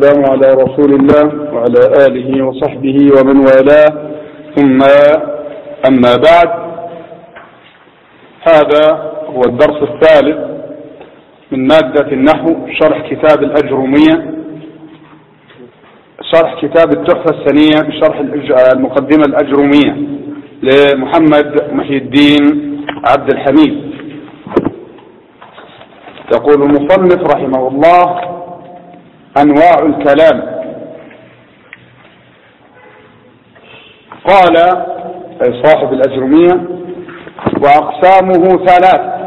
والسلام على رسول الله وعلى آله وصحبه ومن والاه ثم أما بعد هذا هو الدرس الثالث من مادة النحو شرح كتاب الأجرومية شرح كتاب التحفة السنية بشرح المقدمة الأجرومية لمحمد محي الدين عبد الحميد يقول المصنف رحمه الله أنواع الكلام قال أي صاحب الأجرمية وأقسامه ثلاث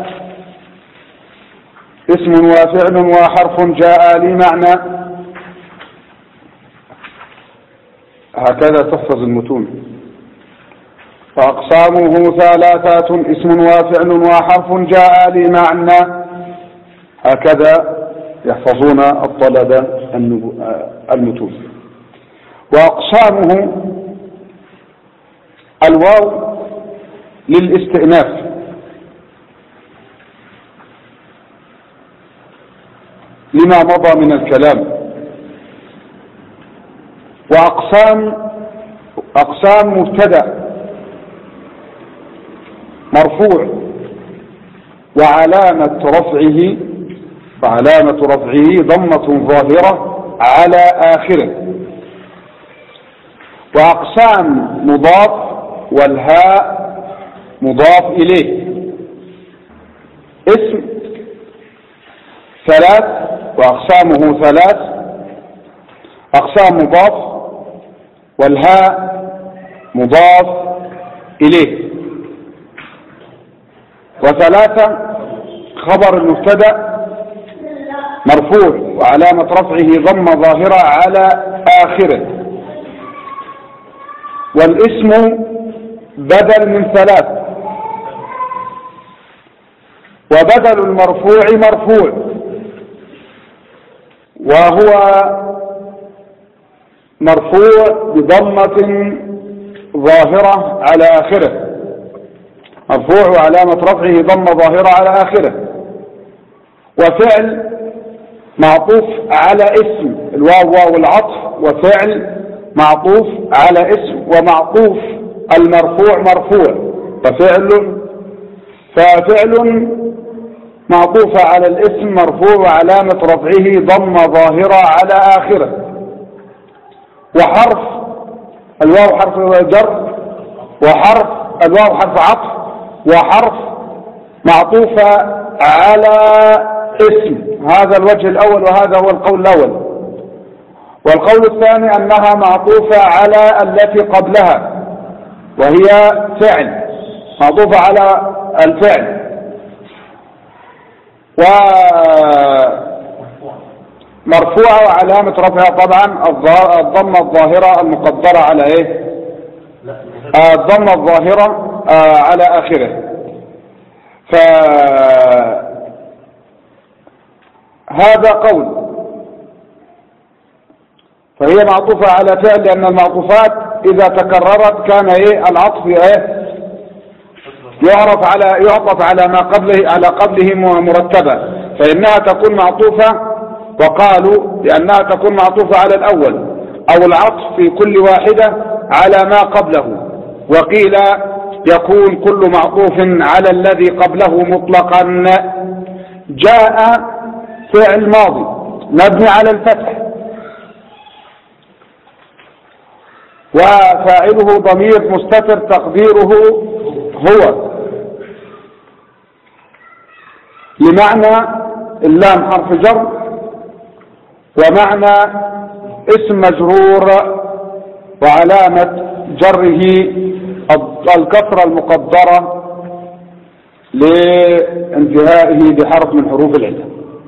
اسم وفعل وحرف جاء لمعنى هكذا تحفظ المتون فأقسامه ثلاثة اسم وفعل وحرف جاء لمعنى هكذا يحفظون الطلبة المتون وأقسامه الواو للاستئناف لما مضى من الكلام وأقسام أقسام مبتدأ مرفوع وعلامة رفعه وعلامة رفعه ضمة ظاهرة على آخره وأقسام مضاف والهاء مضاف إليه اسم ثلاث وأقسامه ثلاث أقسام مضاف والهاء مضاف إليه وثلاثة خبر المبتدأ مرفوع وعلامة رفعه ضم ظاهرة على آخره والاسم بدل من ثلاث وبدل المرفوع مرفوع وهو مرفوع بضمة ظاهرة على آخره مرفوع وعلامة رفعه ضمة ظاهرة على آخره وفعل معطوف على اسم الواو واو العطف وفعل معطوف على اسم ومعطوف المرفوع مرفوع ففعل ففعل معطوفة على الاسم مرفوع وعلامة رفعه ضم ظاهرة على آخره وحرف الواو حرف جر وحرف الواو حرف عطف وحرف معطوفة على اسم هذا الوجه الأول وهذا هو القول الأول والقول الثاني أنها معطوفة على التي قبلها وهي فعل معطوفة على الفعل و مرفوعة وعلامة رفعها طبعا الضمة الظاهرة المقدرة على ايه الضمة الظاهرة على اخره ف هذا قول فهي معطوفة على فعل لأن المعطوفات إذا تكررت كان إيه العطف إيه يعرف على يعطف على ما قبله على قبله مرتبة فإنها تكون معطوفة وقالوا لأنها تكون معطوفة على الأول أو العطف في كل واحدة على ما قبله وقيل يكون كل معطوف على الذي قبله مطلقا جاء فعل ماضي مبني على الفتح وفاعله ضمير مستتر تقديره هو لمعنى اللام حرف جر ومعنى اسم مجرور وعلامة جره الكسرة المقدرة لانتهائه بحرف من حروف العلة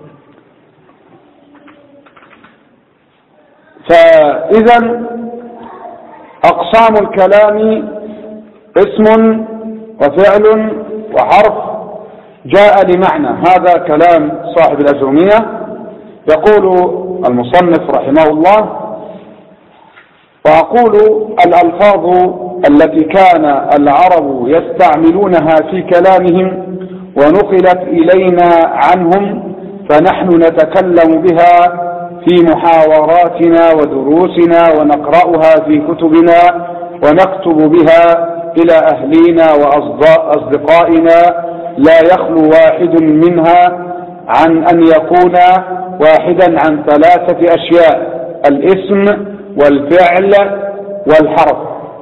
فإذا أقسام الكلام اسم وفعل وحرف جاء لمعنى هذا كلام صاحب الأجرمية يقول المصنف رحمه الله وأقول الألفاظ التي كان العرب يستعملونها في كلامهم ونقلت إلينا عنهم فنحن نتكلم بها في محاوراتنا ودروسنا ونقرأها في كتبنا ونكتب بها إلى أهلينا وأصدقائنا لا يخلو واحد منها عن أن يكون واحدا عن ثلاثة أشياء الاسم والفعل والحرف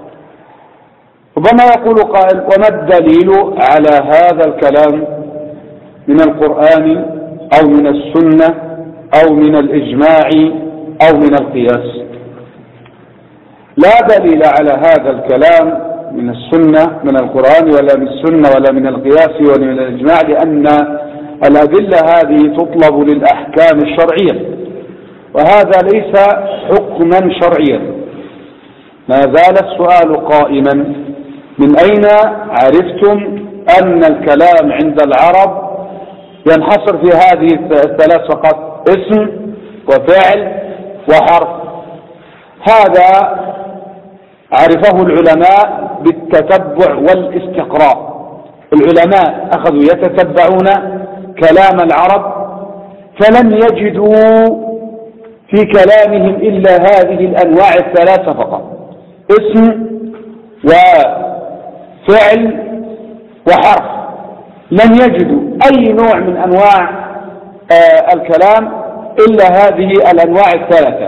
ربما يقول قائل وما الدليل على هذا الكلام من القرآن أو من السنة أو من الإجماع أو من القياس لا دليل على هذا الكلام من السنة من القرآن ولا من السنة ولا من القياس ولا من الإجماع لأن الأدلة هذه تطلب للأحكام الشرعية وهذا ليس حكما شرعيا ما زال السؤال قائما من أين عرفتم أن الكلام عند العرب ينحصر في هذه الثلاث فقط اسم وفعل وحرف هذا عرفه العلماء بالتتبع والاستقراء العلماء أخذوا يتتبعون كلام العرب فلم يجدوا في كلامهم إلا هذه الأنواع الثلاثة فقط اسم وفعل وحرف لم يجدوا أي نوع من أنواع آه الكلام إلا هذه الأنواع الثلاثة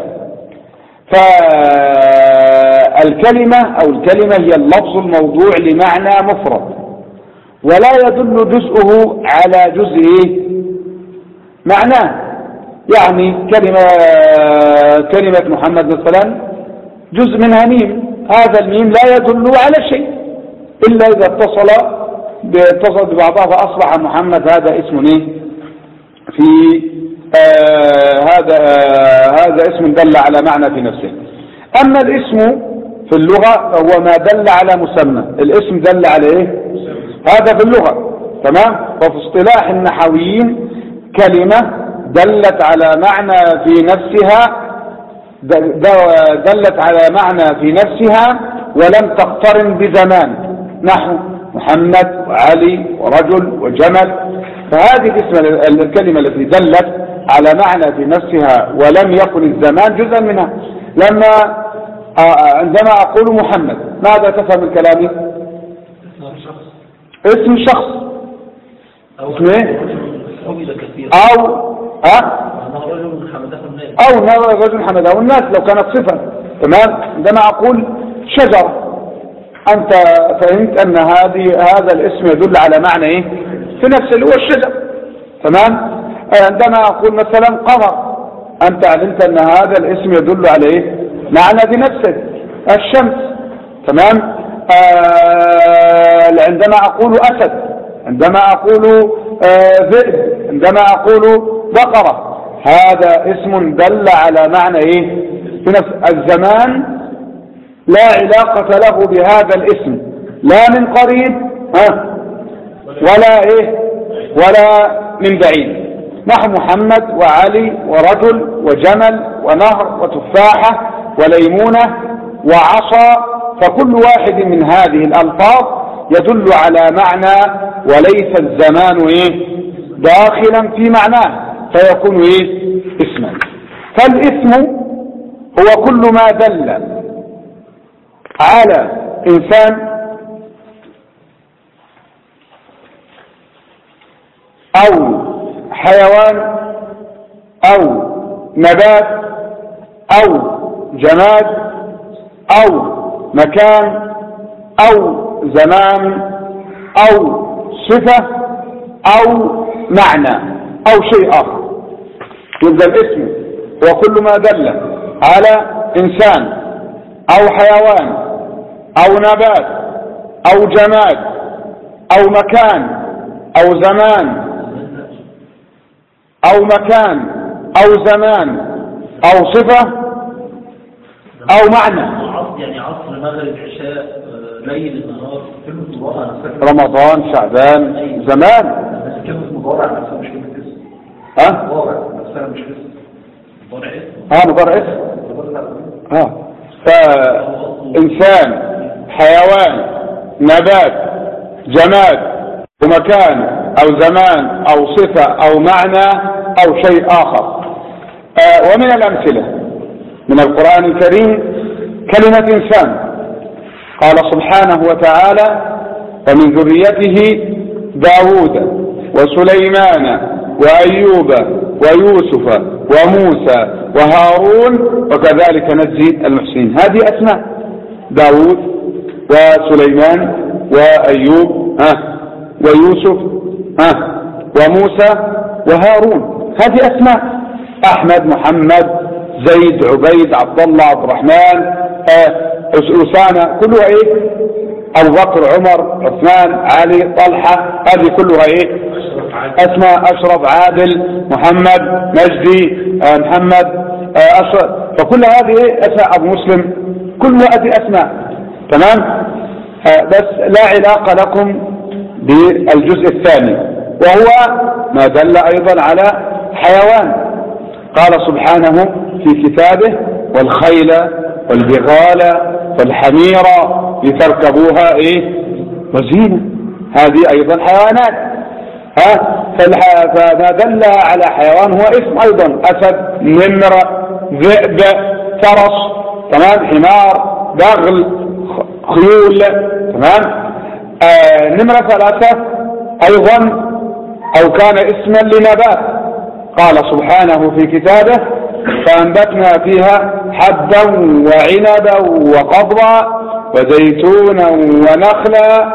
فالكلمة أو الكلمة هي اللفظ الموضوع لمعنى مفرد ولا يدل جزءه على جزء معناه يعني كلمة كلمة محمد مثلا جزء منها ميم هذا الميم لا يدل على شيء إلا إذا اتصل اتصل ببعضها فأصبح محمد هذا اسم ايه في آه هذا آه هذا اسم دل على معنى في نفسه أما الاسم في اللغة فهو ما دل على مسمى الاسم دل على ايه هذا في اللغة تمام وفي اصطلاح النحويين كلمة دلت على معنى في نفسها دلت على معنى في نفسها ولم تقترن بزمان نحو محمد وعلي ورجل وجمل فهذه الاسم الكلمة التي دلت على معنى في نفسها ولم يكن الزمان جزءا منها لما عندما أقول محمد ماذا تفهم من كلامي اسم شخص اسم ايه او ها او رجل حمده والناس لو كانت صفة تمام عندما اقول شجر انت فهمت ان هذه هذا الاسم يدل على معنى ايه في نفس اللي هو الشجر تمام عندما اقول مثلا قمر انت علمت ان هذا الاسم يدل على ايه معنى في نفسه الشمس تمام آه عندما أقول أسد عندما أقول آه ذئب عندما أقول بقرة هذا اسم دل على معنى إيه في نفس الزمان لا علاقة له بهذا الاسم لا من قريب ها ولا إيه ولا من بعيد نحو محمد وعلي ورجل وجمل ونهر وتفاحة وليمونة وعصا فكل واحد من هذه الألفاظ يدل على معنى وليس الزمان إيه داخلا في معناه فيكون إيه اسما فالاسم هو كل ما دل على إنسان أو حيوان أو نبات أو جماد أو مكان أو زمان أو صفة أو معنى أو شيء آخر يبقى الاسم هو كل ما دل على إنسان أو حيوان أو نبات أو جماد أو مكان أو زمان أو مكان أو زمان أو صفة أو معنى يعني عصر مغرب عشاء آه، ليل النهار كلمة مضارع نفسها رمضان شعبان زمان بس كلمة مضارع نفسها مش كلمة اسم ها مضارع نفسها مش اسم مضارع اسم ها مضارع اسم ها فإنسان حيوان نبات جماد ومكان أو زمان أو صفة أو معنى أو شيء آخر آه ومن الأمثلة من القرآن الكريم كلمة إنسان قال سبحانه وتعالى ومن ذريته داود وسليمان وأيوب ويوسف وموسى وهارون وكذلك نجزي المحسنين هذه أسماء داود وسليمان وأيوب ها ويوسف ها وموسى وهارون هذه أسماء أحمد محمد زيد عبيد عبد الله عبد الرحمن أسامة كلها إيه أبو بكر عمر عثمان علي طلحة هذه كلها إيه أسماء أشرف عادل محمد مجدي آه محمد آه أشرف فكل هذه إيه أسماء أبو مسلم كل هذه أسماء تمام آه بس لا علاقة لكم بالجزء الثاني وهو ما دل أيضا على حيوان قال سبحانه في كتابه والخيل والبغال والحمير لتركبوها ايه وزينة هذه ايضا حيوانات ها فما دل على حيوان هو اسم ايضا اسد نمر ذئب فرس تمام حمار بغل خيول تمام آه نمرة ثلاثة ايضا او كان اسما لنبات قال سبحانه في كتابه فأنبتنا فيها حبا وعنبا وقضبا وزيتونا ونخلا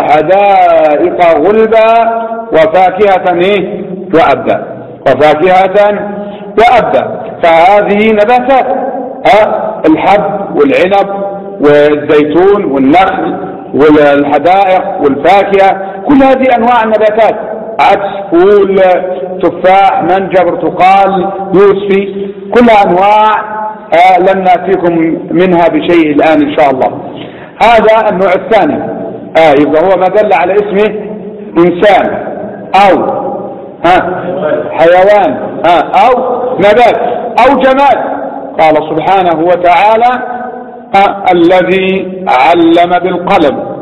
وحدائق غلبا وفاكهة إيه؟ وأبدا وفاكهة وأبدا فهذه نباتات ها الحب والعنب والزيتون والنخل والحدائق والفاكهة كل هذه أنواع النباتات عدس فول تفاح منجا برتقال يوسفي كل أنواع آه لن نأتيكم منها بشيء الآن إن شاء الله هذا النوع الثاني آه يبقى هو ما دل على اسمه إنسان أو ها حيوان ها أو نبات أو جماد قال سبحانه وتعالى ها الذي علم بالقلم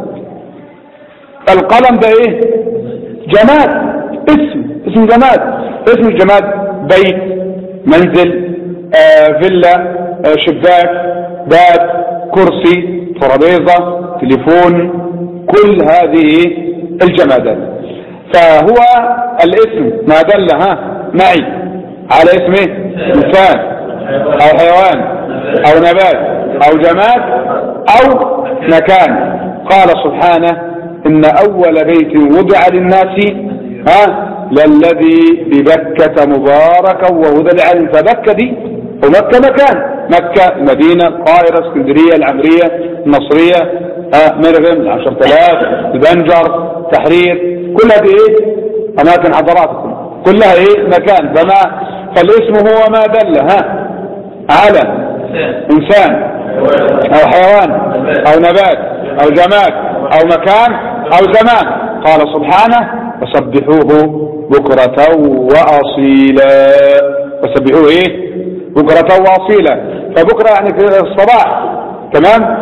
القلم ده ايه جماد اسم اسم جماد اسم الجماد بيت منزل آه فيلا آه شباك باب كرسي ترابيزة تليفون كل هذه الجمادات فهو الاسم ما دل ها معي على اسمه انسان او حيوان او نبات او جماد او مكان قال سبحانه ان اول بيت وضع للناس ها للذي ببكة مباركا وهدى للعالم فبكة دي ومكة مكان مكة المدينة القاهرة اسكندرية العمرية النصرية ها مرغم العشر ثلاث البنجر تحرير كل هذه ايه اماكن حضاراتكم كلها ايه مكان فما فالاسم هو ما دل ها على انسان او حيوان او نبات او جماد او مكان او زمان قال سبحانه وسبحوه بكرة وأصيلا وسبحوه ايه بكرة وأصيلا فبكرة يعني في الصباح تمام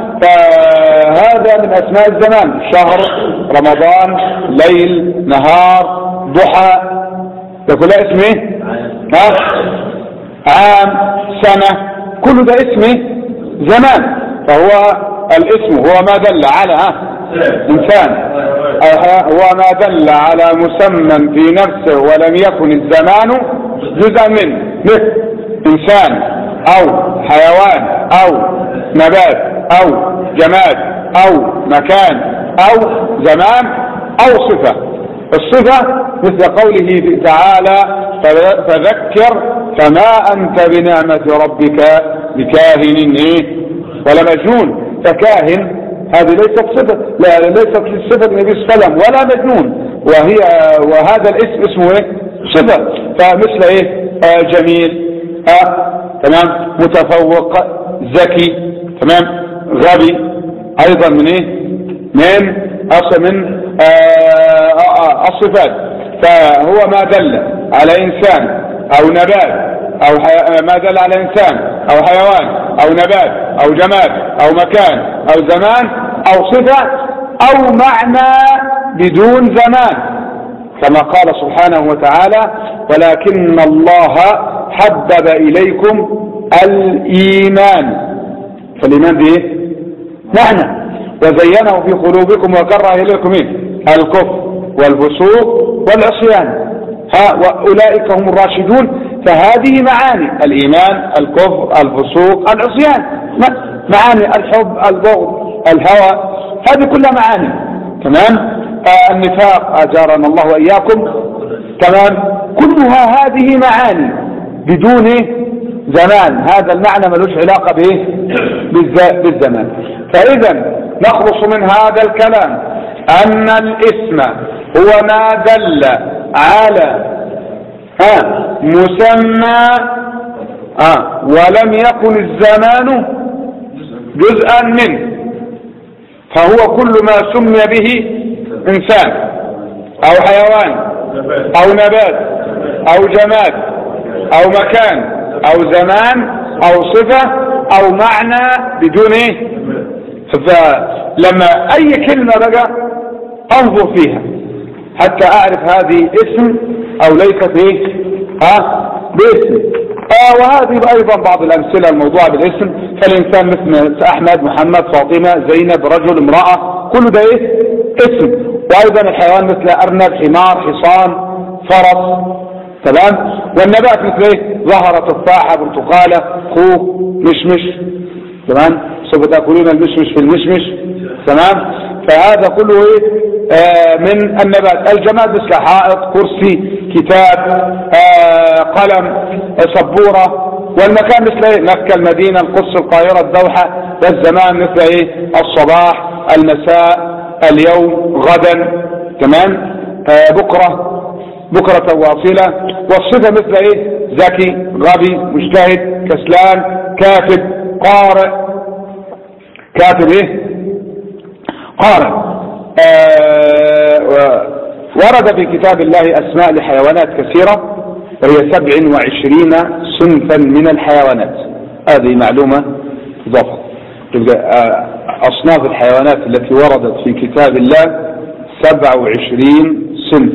فهذا من أسماء الزمان شهر رمضان ليل نهار ضحى ده كلها اسمه ها عام سنة كل ده اسمه زمان فهو الاسم هو ما دل على ها إنسان هو ما دل على مسمى في نفسه ولم يكن الزمان جزءا منه مثل إنسان أو حيوان أو نبات أو جماد أو مكان أو زمان أو صفة الصفة مثل قوله تعالى فذكر فما أنت بنعمة ربك بكاهن إيه ولا مجنون فكاهن هذه ليست صفة لا ليست صفة النبي صلى الله عليه وسلم ولا مجنون وهي وهذا الاسم اسمه ايه صفة فمثل ايه آه جميل آه تمام متفوق ذكي تمام غبي ايضا من ايه من اصل من آه الصفات فهو ما دل على انسان او نبات او ما دل على انسان او حيوان او نبات او جماد او مكان او زمان او صفة او معنى بدون زمان كما قال سبحانه وتعالى ولكن الله حبب إليكم الإيمان فالإيمان بإيه؟ معنى وزينه في قلوبكم وكره إليكم إيه؟ الكفر والفسوق والعصيان ها وأولئك هم الراشدون فهذه معاني الإيمان الكفر الفسوق العصيان معاني الحب البغض الهوى هذه كلها معاني تمام آه النفاق أجارنا الله وإياكم تمام كلها هذه معاني بدون زمان هذا المعنى ملوش علاقة به بالزمان فإذا نخلص من هذا الكلام أن الاسم هو ما دل على ها مسمى ها ولم يكن الزمان جزءا منه فهو كل ما سمي به إنسان أو حيوان أو نبات أو جماد أو مكان أو زمان أو صفة أو معنى بدون إيه فلما أي كلمة بقى أنظر فيها حتى أعرف هذه اسم أو ليست إيه ها باسم آه وهذه أيضا بعض الأمثلة الموضوعة بالاسم فالإنسان مثل أحمد محمد فاطمة زينب رجل امرأة كل ده إيه اسم وأيضا الحيوان مثل أرنب حمار حصان فرس تمام والنبات مثل إيه ظهر تفاحة برتقالة خوخ مشمش تمام سوف تأكلون المشمش في المشمش تمام فهذا كله إيه آه من النبات الجماد مثل حائط كرسي كتاب آه قلم سبورة والمكان مثل ايه مكة المدينة القدس القاهرة الدوحة والزمان مثل ايه الصباح المساء اليوم غدا تمام آه بكرة بكرة واصلة والصفة مثل ايه ذكي غبي مجتهد كسلان كاتب قارئ كاتب ايه قارئ آه ورد في كتاب الله أسماء لحيوانات كثيرة وهي سبع وعشرين صنفا من الحيوانات هذه معلومة إضافة أصناف الحيوانات التي وردت في كتاب الله سبع وعشرين صنف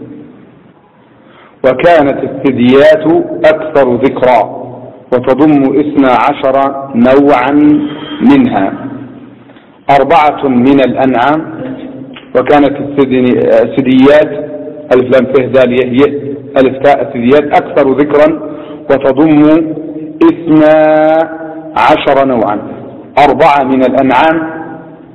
وكانت الثدييات أكثر ذكرى وتضم اثنا عشر نوعا منها أربعة من الأنعام وكانت الثدييات ألف لام فه دال يه ألف تاء الثدييات أكثر ذكرا وتضم اثنا عشر نوعا أربعة من الأنعام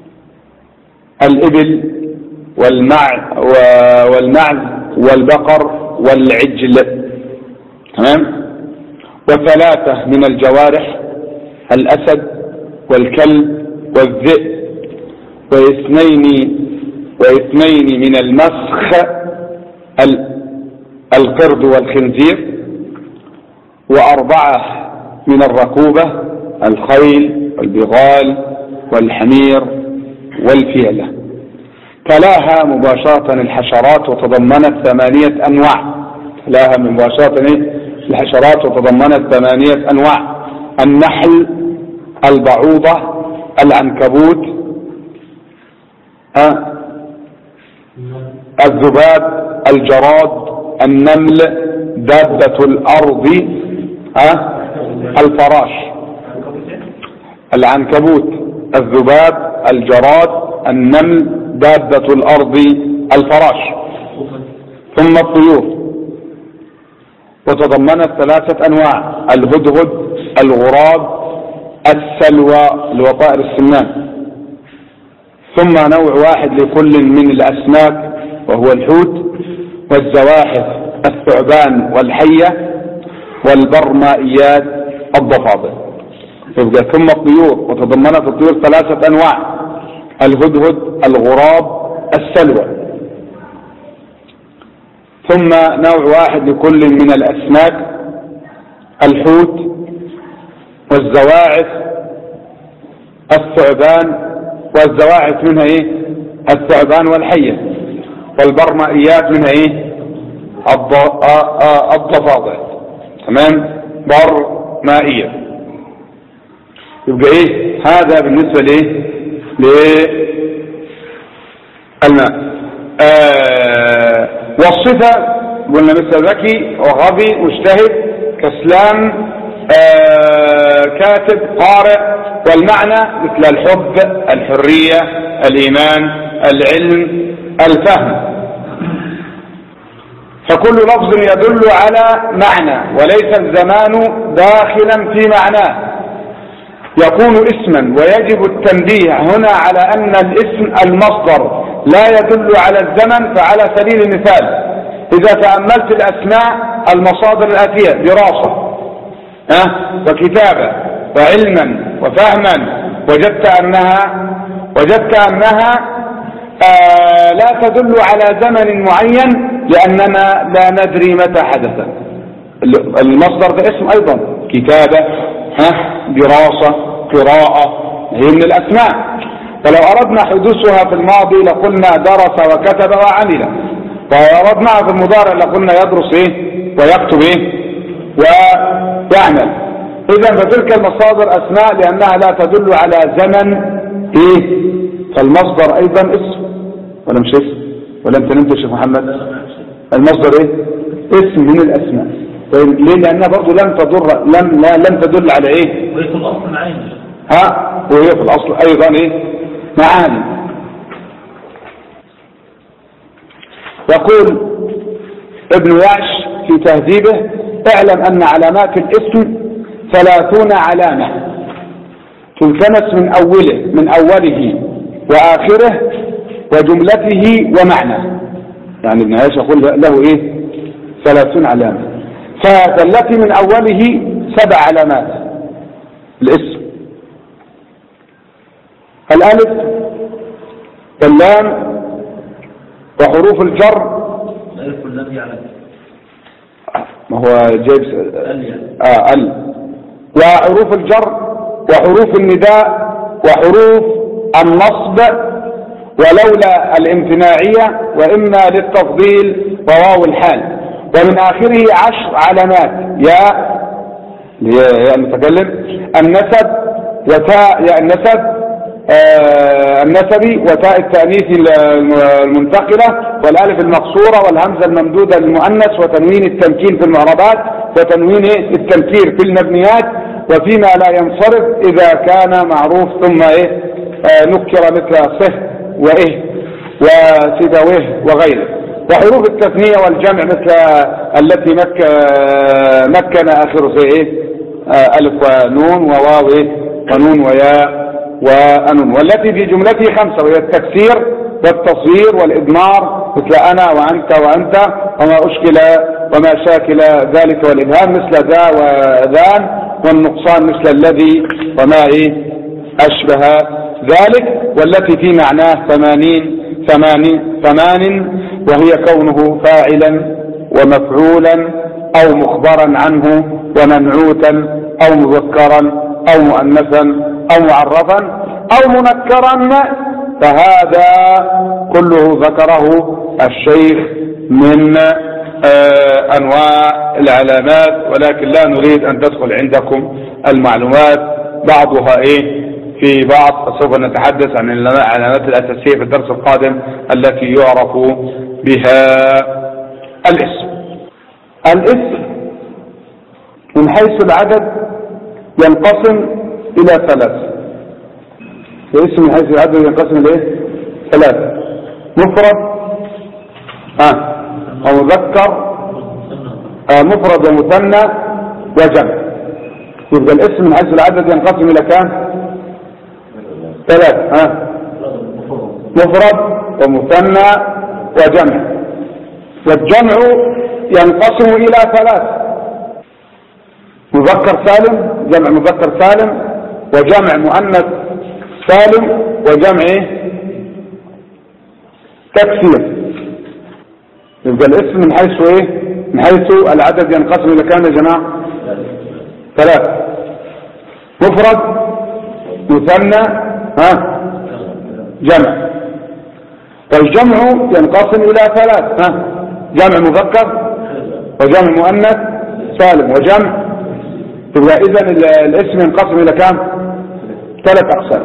الإبل والمع والمعز والبقر والعجل تمام وثلاثة من الجوارح الأسد والكلب والذئب واثنين واثنين من المسخ القرد والخنزير وأربعة من الركوبة الخيل والبغال والحمير والفيلة تلاها مباشرة الحشرات وتضمنت ثمانية أنواع تلاها مباشرة الحشرات وتضمنت ثمانية أنواع النحل البعوضة العنكبوت أه الذباب الجراد النمل دابة الأرض أه الفراش العنكبوت الذباب الجراد النمل دابة الأرض الفراش ثم الطيور وتضمنت ثلاثة أنواع الهدهد الغراب السلوى لوطائر السمان ثم نوع واحد لكل من الأسماك وهو الحوت والزواحف الثعبان والحية والبرمائيات الضفادع يبقى ثم الطيور وتضمنت الطيور ثلاثة أنواع الهدهد الغراب السلوى ثم نوع واحد لكل من الأسماك الحوت والزواعف الثعبان والزواعف منها ايه الثعبان والحية والبرمائيات منها ايه الضفادع تمام برمائية يبقى ايه هذا بالنسبة لايه للماء آه والصفة قلنا مثل ذكي وغبي مجتهد كسلان آه كاتب قارئ والمعنى مثل الحب الحرية الإيمان العلم الفهم فكل لفظ يدل على معنى وليس الزمان داخلا في معناه يكون اسما ويجب التنبيه هنا على أن الاسم المصدر لا يدل على الزمن فعلى سبيل المثال إذا تأملت الأسماء المصادر الآتية دراسة أه؟ وكتابة وعلما وفهما وجدت أنها وجدت أنها آه لا تدل على زمن معين لأننا لا ندري متى حدث المصدر ده اسم أيضا كتابة ها دراسة قراءة هي من الأسماء فلو أردنا حدوثها في الماضي لقلنا درس وكتب وعمل ولو أردناها في المضارع لقلنا يدرس إيه ويكتب إيه ويعمل إذا فتلك المصادر أسماء لأنها لا تدل على زمن إيه فالمصدر أيضا اسم ولا مش اسم ولا أنت نمت يا شيخ محمد المصدر إيه اسم من الأسماء طيب ليه لأنها برضه لم تضر لم لا لم تدل على إيه وهي في الأصل معاني ها وهي في الأصل أيضا إيه معاني يقول ابن يعش في تهذيبه اعلم أن علامات الاسم ثلاثون علامة تلتمس من أوله من أوله وآخره وجملته ومعنى يعني ابن عياش يقول له إيه ثلاثون علامة فالتي من أوله سبع علامات الاسم الألف واللام وحروف الجر الألف واللام يعلم ما هو جايب ال يعني آه ال وحروف الجر وحروف النداء وحروف النصب ولولا الامتناعية وإما للتفضيل وواو الحال ومن آخره عشر علامات يا يا المتكلم النسب وتاء يا النسب آه النسبي وتاء التأنيث المنتقلة والألف المقصورة والهمزة الممدودة للمؤنث وتنوين التمكين في المعربات وتنوين التنكير في المبنيات وفيما لا ينصرف إذا كان معروف ثم إيه آه نكر مثل صه وإيه وسيبويه وغيره وحروف التثنية والجمع مثل التي مك مكن آخر زي إيه آه ألف ونون وواو إيه ونون وياء وأنون والتي في جملته خمسة وهي التكسير والتصوير والإضمار مثل أنا وأنت وأنت وما أشكل وما شاكل ذلك والإبهام مثل ذا وذان والنقصان مثل الذي وما إيه أشبه ذلك والتي في معناه ثمانين ثمانين ثمان وهي كونه فاعلا ومفعولا أو مخبرا عنه ومنعوتا أو مذكرا أو مؤنثا أو معرفا أو منكرا فهذا كله ذكره الشيخ من آه أنواع العلامات ولكن لا نريد أن تدخل عندكم المعلومات بعضها إيه في بعض فسوف نتحدث عن العلامات الأساسية في الدرس القادم التي يعرف بها الاسم الاسم من حيث العدد ينقسم إلى ثلاث الاسم من حيث العدد ينقسم إلى إيه؟ ثلاث مفرد آه. أو مذكر آه مفرد ومثنى وجمع يبقى الاسم من حيث العدد ينقسم إلى كام؟ ثلاث ها مفرد ومثنى وجمع والجمع ينقسم إلى ثلاث مذكر سالم جمع مذكر سالم وجمع مؤنث سالم وجمع إيه؟ تكسير يبقى الاسم من حيث ايه من حيث العدد ينقسم الى كام يا جماعه ثلاث مفرد مثنى ها جمع والجمع ينقسم الى ثلاث ها جمع مذكر وجمع مؤنث سالم وجمع يبقى اذا الاسم ينقسم الى كام ثلاث اقسام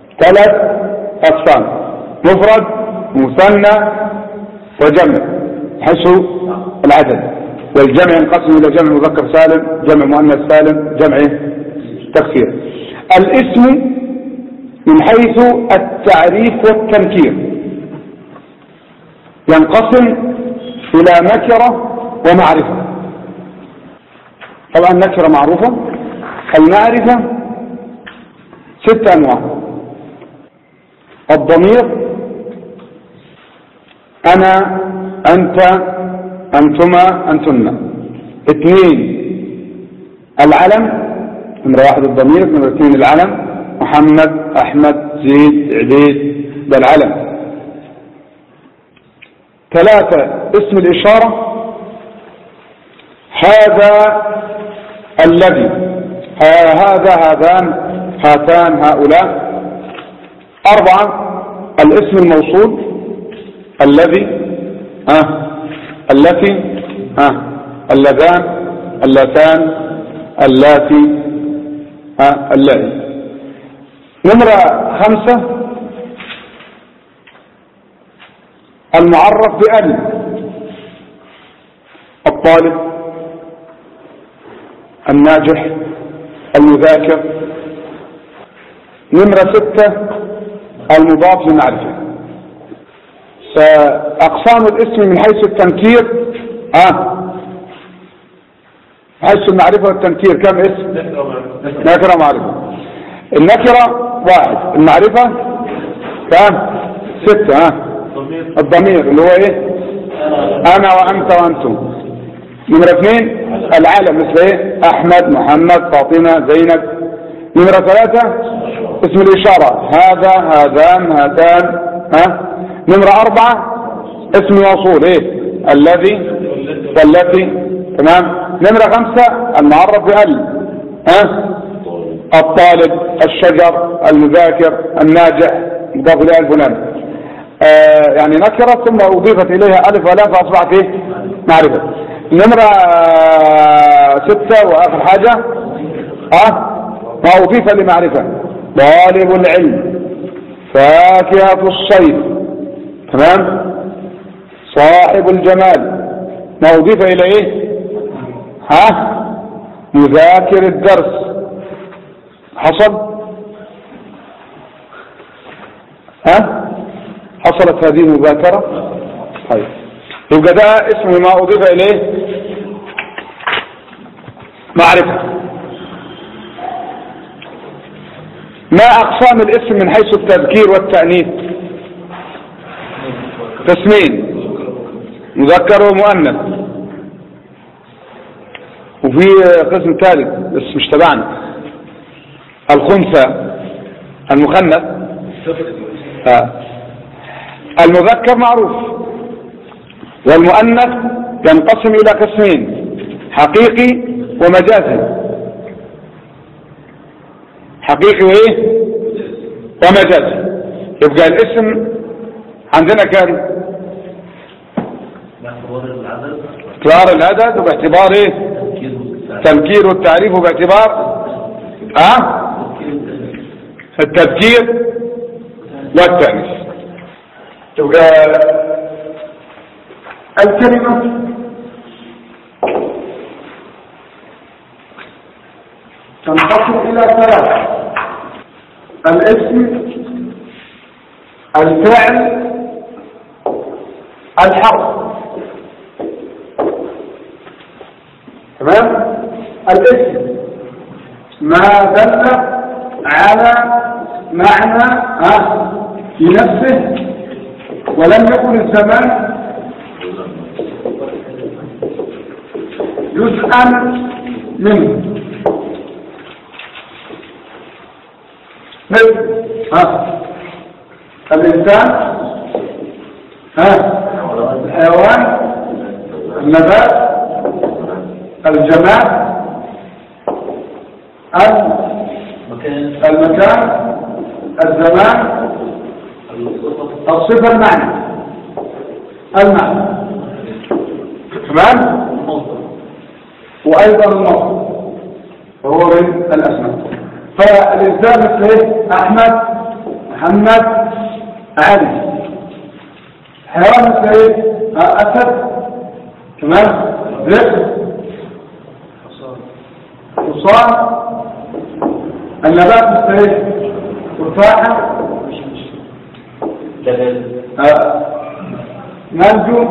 ثلاث اقسام مفرد مثنى وجمع حيث العدد والجمع ينقسم إلى جمع مذكر سالم جمع مؤنث سالم جمع تكسير الاسم من حيث التعريف والتنكير ينقسم إلى نكرة ومعرفة طبعا نكرة معروفة المعرفة ست أنواع الضمير أنا أنت أنتما أنتن اثنين العلم نمرة واحد الضمير نمرة اثنين العلم محمد أحمد زيد عبيد ده العلم ثلاثة اسم الإشارة هذا الذي هذا هذان هاتان هؤلاء أربعة الاسم الموصول الذي ها التي ها اللذان اللتان اللاتي ها اللائي نمرة خمسة المعرف بأل الطالب الناجح المذاكر نمرة ستة المضاف لمعرفة فأقسام الاسم من حيث التنكير آه حيث المعرفة والتنكير كم اسم نكرة معرفة النكرة واحد المعرفة كم ستة ها آه. الضمير اللي هو ايه انا وانت وانتم نمرة اثنين العالم مثل ايه احمد محمد فاطمة زينب نمرة ثلاثة اسم الاشارة هذا هذان هاتان ها نمرة اربعة اسم موصول ايه الذي والتي تمام نمرة خمسة المعرف بأل ها الطالب الشجر المذاكر الناجح مضاف اليه الفلان آه يعني نكرة ثم أضيفت إليها ألف ولام فأصبحت إيه؟ معرفة نمرة ستة وآخر حاجة أه ما أضيف لمعرفة طالب العلم فاكهة الصيف تمام صاحب الجمال ما أضيف إلى إيه ها مذاكر الدرس حصل ها حصلت هذه المذاكرة طيب يبقى ده اسم ما أضيف إليه معرفة ما أقسام الاسم من حيث التذكير والتأنيث قسمين مذكر ومؤنث وفي قسم ثالث بس مش تبعنا الخنثى المخنث آه. المذكر معروف والمؤنث ينقسم إلى قسمين حقيقي ومجازي حقيقي وإيه ومجازي يبقى الاسم عندنا كام باعتبار العدد وباعتبار ايه تنكير والتعريف وباعتبار اه التذكير والتأنيث تبقى الكلمة تنقسم إلى ثلاث الاسم الفعل الحرف تمام الاسم ما دل على معنى ها في نفسه ولم يكن الزمان جزءا منه مثل ها الإنسان ها الحيوان النبات الجماد المكان الزمان الصفة المعنى المعنى تمام وأيضا المصدر وهو من الأسماء فالإنسان مثل إيه؟ أحمد محمد علي حيوان مثل إيه؟ أسد تمام رزق حصان النبات مستهيد تفاحة جبل آه. منجو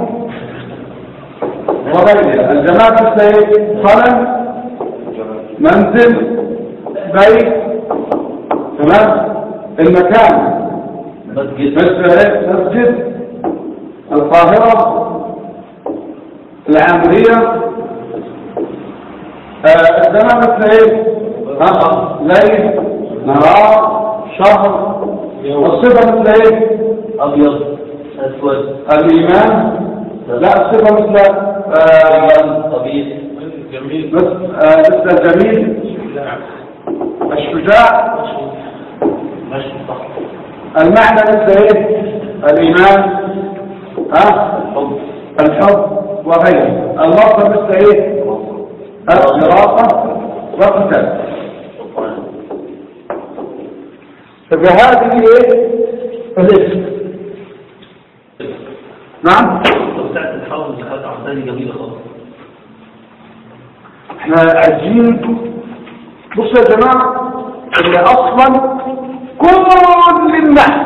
وغيرها الجماد مستهيد قلم منزل بيت تمام المكان مسجد مسجد مسجد القاهرة العامرية آه، الزمان مثل ايه؟ ها؟ ليل نهار شهر والصفة مثل ايه؟ أبيض أسود الإيمان لا الصفة مثل آه، طبيب مثل آه، مثل الجميل الشجاع مشي صح المعنى مثل ايه؟ الإيمان ها؟ الحب الحب وغيره المصدر مثل ايه الدراسة والقتال فهذه ايه الاسم نعم بتاعت الحرب اللي كانت عمداني جميلة خالص احنا عايزين بصوا يا جماعة ان اصلا كل النحو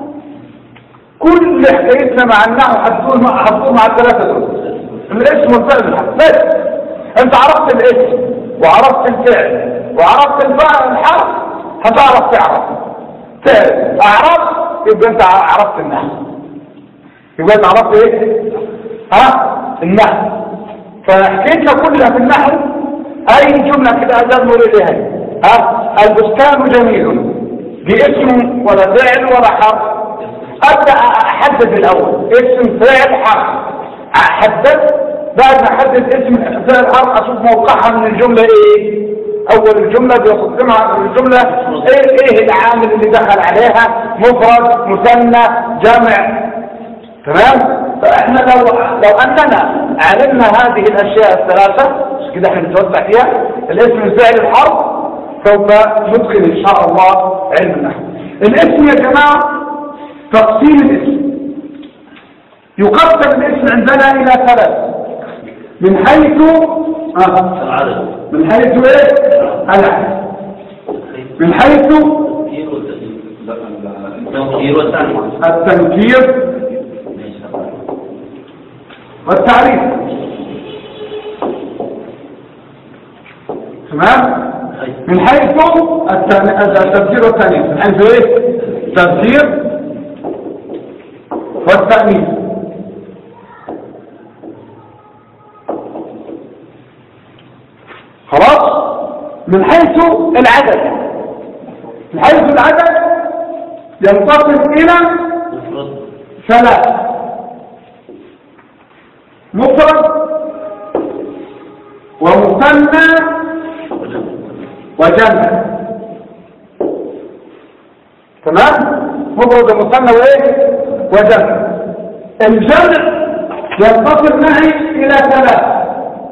كل حكايتنا مع النحو هتكون مع هتكون مع الثلاثة دول الاسم والفعل والحرف بس انت عرفت الاسم وعرفت الفعل وعرفت الفعل الحرف هتعرف تعرف فعل اعرف يبقى انت عرفت النحو يبقى انت عرفت ايه ها النحو فحكيتنا كلها في النحو اي جملة كده ادمر اليها ها البستان جميل دي اسم ولا فعل ولا حرف ابدا احدد الاول اسم فعل حرف احدد بعد ما احدد اسم فعل حرف اشوف موقعها من الجملة ايه اول الجملة بيقسمها الجملة ايه ايه العامل اللي دخل عليها مفرد مثنى جمع تمام فاحنا لو لو اننا علمنا هذه الاشياء الثلاثه مش كده احنا بنتوسع فيها الاسم الفعل الحرف سوف ندخل ان شاء الله علم النحو الاسم يا جماعه تقسيم الاسم يقسم الاسم عندنا الى ثلاث من حيث آه. العدد من حيث ايه العدد من حيث التفكير والتدريب التفكير والتعليم التنكير ماشي والتعريف تمام أيوة. من حيث التن- التذكير والتأنيث من حيث ايه التذكير والتأنيث خلاص من حيث العدد من حيث العدد ينتقل إلى مفرد ثلاث مفرد ومثنى وجمع تمام مفرد ومثنى وايه وجمع الجمع ينتصر معي الى ثلاث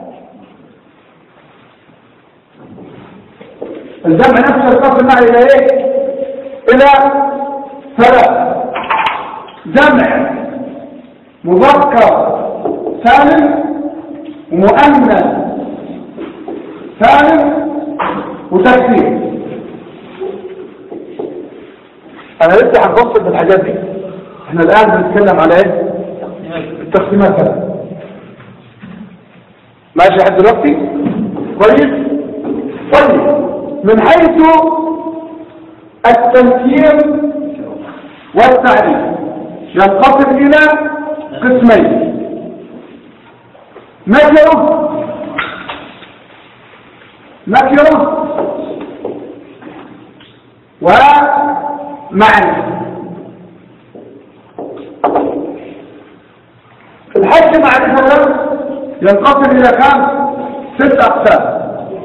الجمع نفسه ينتصر معي الى ايه الى ثلاث جمع مذكر سالم ومؤنث سالم وتكسير انا لسه هنفصل بالحاجات دي احنا الان بنتكلم على ايه التقسيمات هذا ماشي لحد دلوقتي كويس طيب من حيث التنكير والتعريف ينقسم الى قسمين نكره نكره ومعنى الحج معرفة ينقسم إلى كم؟ ست أقسام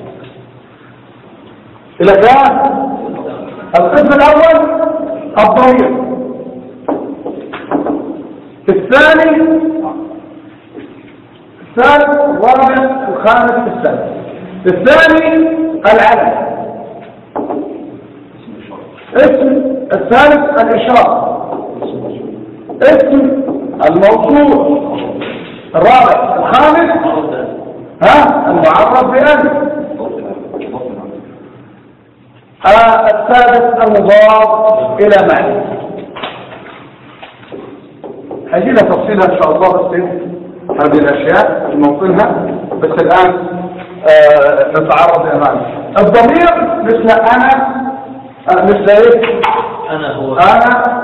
إلى كم؟ القسم الأول الضمير الثاني الثالث الرابع الخامس السادس الثاني العلم اسم الثالث الإشارة اسم الموصول الرابع الخامس ها المعرف بأن آه، السادس المضاف إلى معنى هيجينا تفصيلها إن شاء الله بس هذه الأشياء الموطنها بس الآن آه نتعرض إلى معنى الضمير مثل أنا آه مثل إيه؟ أنا هو أنا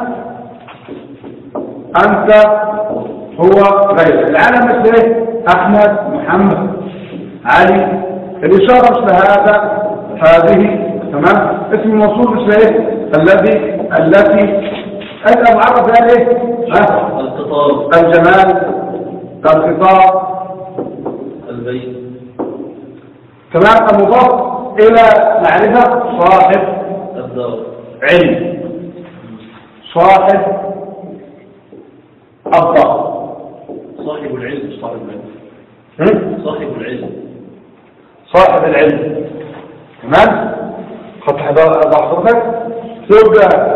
أنت هو غير العالم مثل إيه؟ أحمد محمد علي الإشارة مثل هذا هذه تمام اسم الموصول مثل إيه؟ الذي التي أنت معرف بها إيه؟ ها؟ الخطاب الجمال الخطاب البيت تمام المضاف إلى معرفة صاحب الدار علم صاحب الضغط صاحب العلم مش صاحب العلم هم؟ صاحب العلم صاحب العلم تمام خط حضرتك يبقى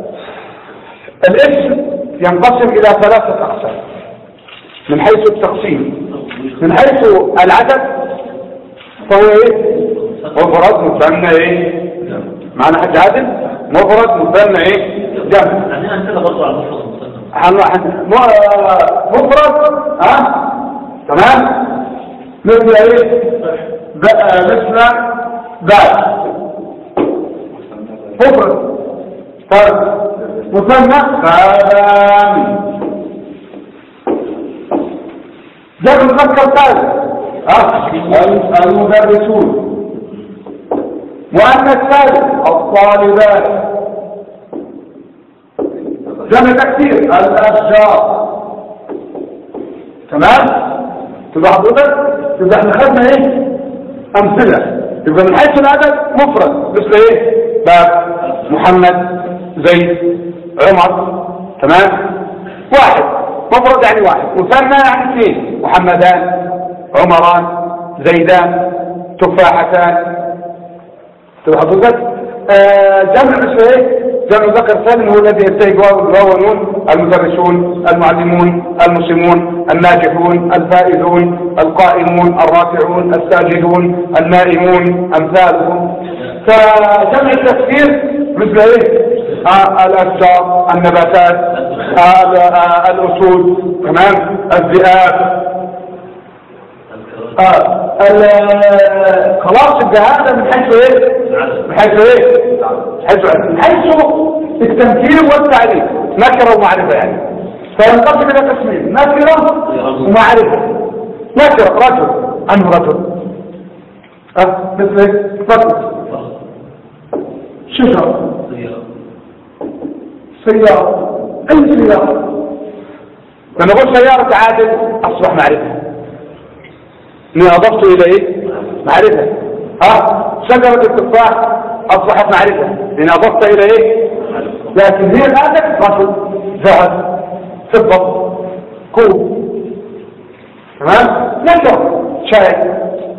الاسم ينقسم إلى ثلاثة أقسام من حيث التقسيم من حيث العدد فهو ايه مفرد مثنى ايه معنى حاجة عادل مفرد مثنى ايه جمع يعني أمثلة برضه على المفرد المثنى حن- حن- م- مفرد ها تمام مثل ايه ب- آه، مثل باب مفرد طيب مثنى بابان جمع مذكر ثالث ها ال- المدرسون مؤنث ثالث الطالبات جمع تكثير الاشجار تمام تبقى حضرتك تبقى احنا خدنا ايه امثله يبقى من حيث العدد مفرد مثل ايه باب محمد زيد عمر تمام واحد مفرد يعني واحد مثنى يعني اثنين محمدان عمران زيدان تفاحتان تبقى حضرتك آه جمع مثل ايه جمع ذكر سالم هو الذي ينتهي بواو بواو ونون المدرسون المعلمون المسلمون الناجحون الفائزون القائمون الراكعون الساجدون النائمون امثالهم فجمع التفسير مثل ايه آه الاشجار النباتات آه آه الاسود تمام الذئاب آه ال- خلاص يبقى هذا من حيث ايه من حيث ايه من حيث من حيث التمثيل والتعريف نكره ومعرفه يعني فينقسم الى قسمين نكره ومعرفه نكره رجل عنه رجل أه مثل ايه رجل شجره سياره اي سياره لما نقول سياره عادل اصبح معرفه اني اضفت الى ايه معرفة ها شجرة التفاح اصبحت معرفة لان اضفت الى ايه لكن هي الادب رجل ذهب فضة كوب تمام نشر شاي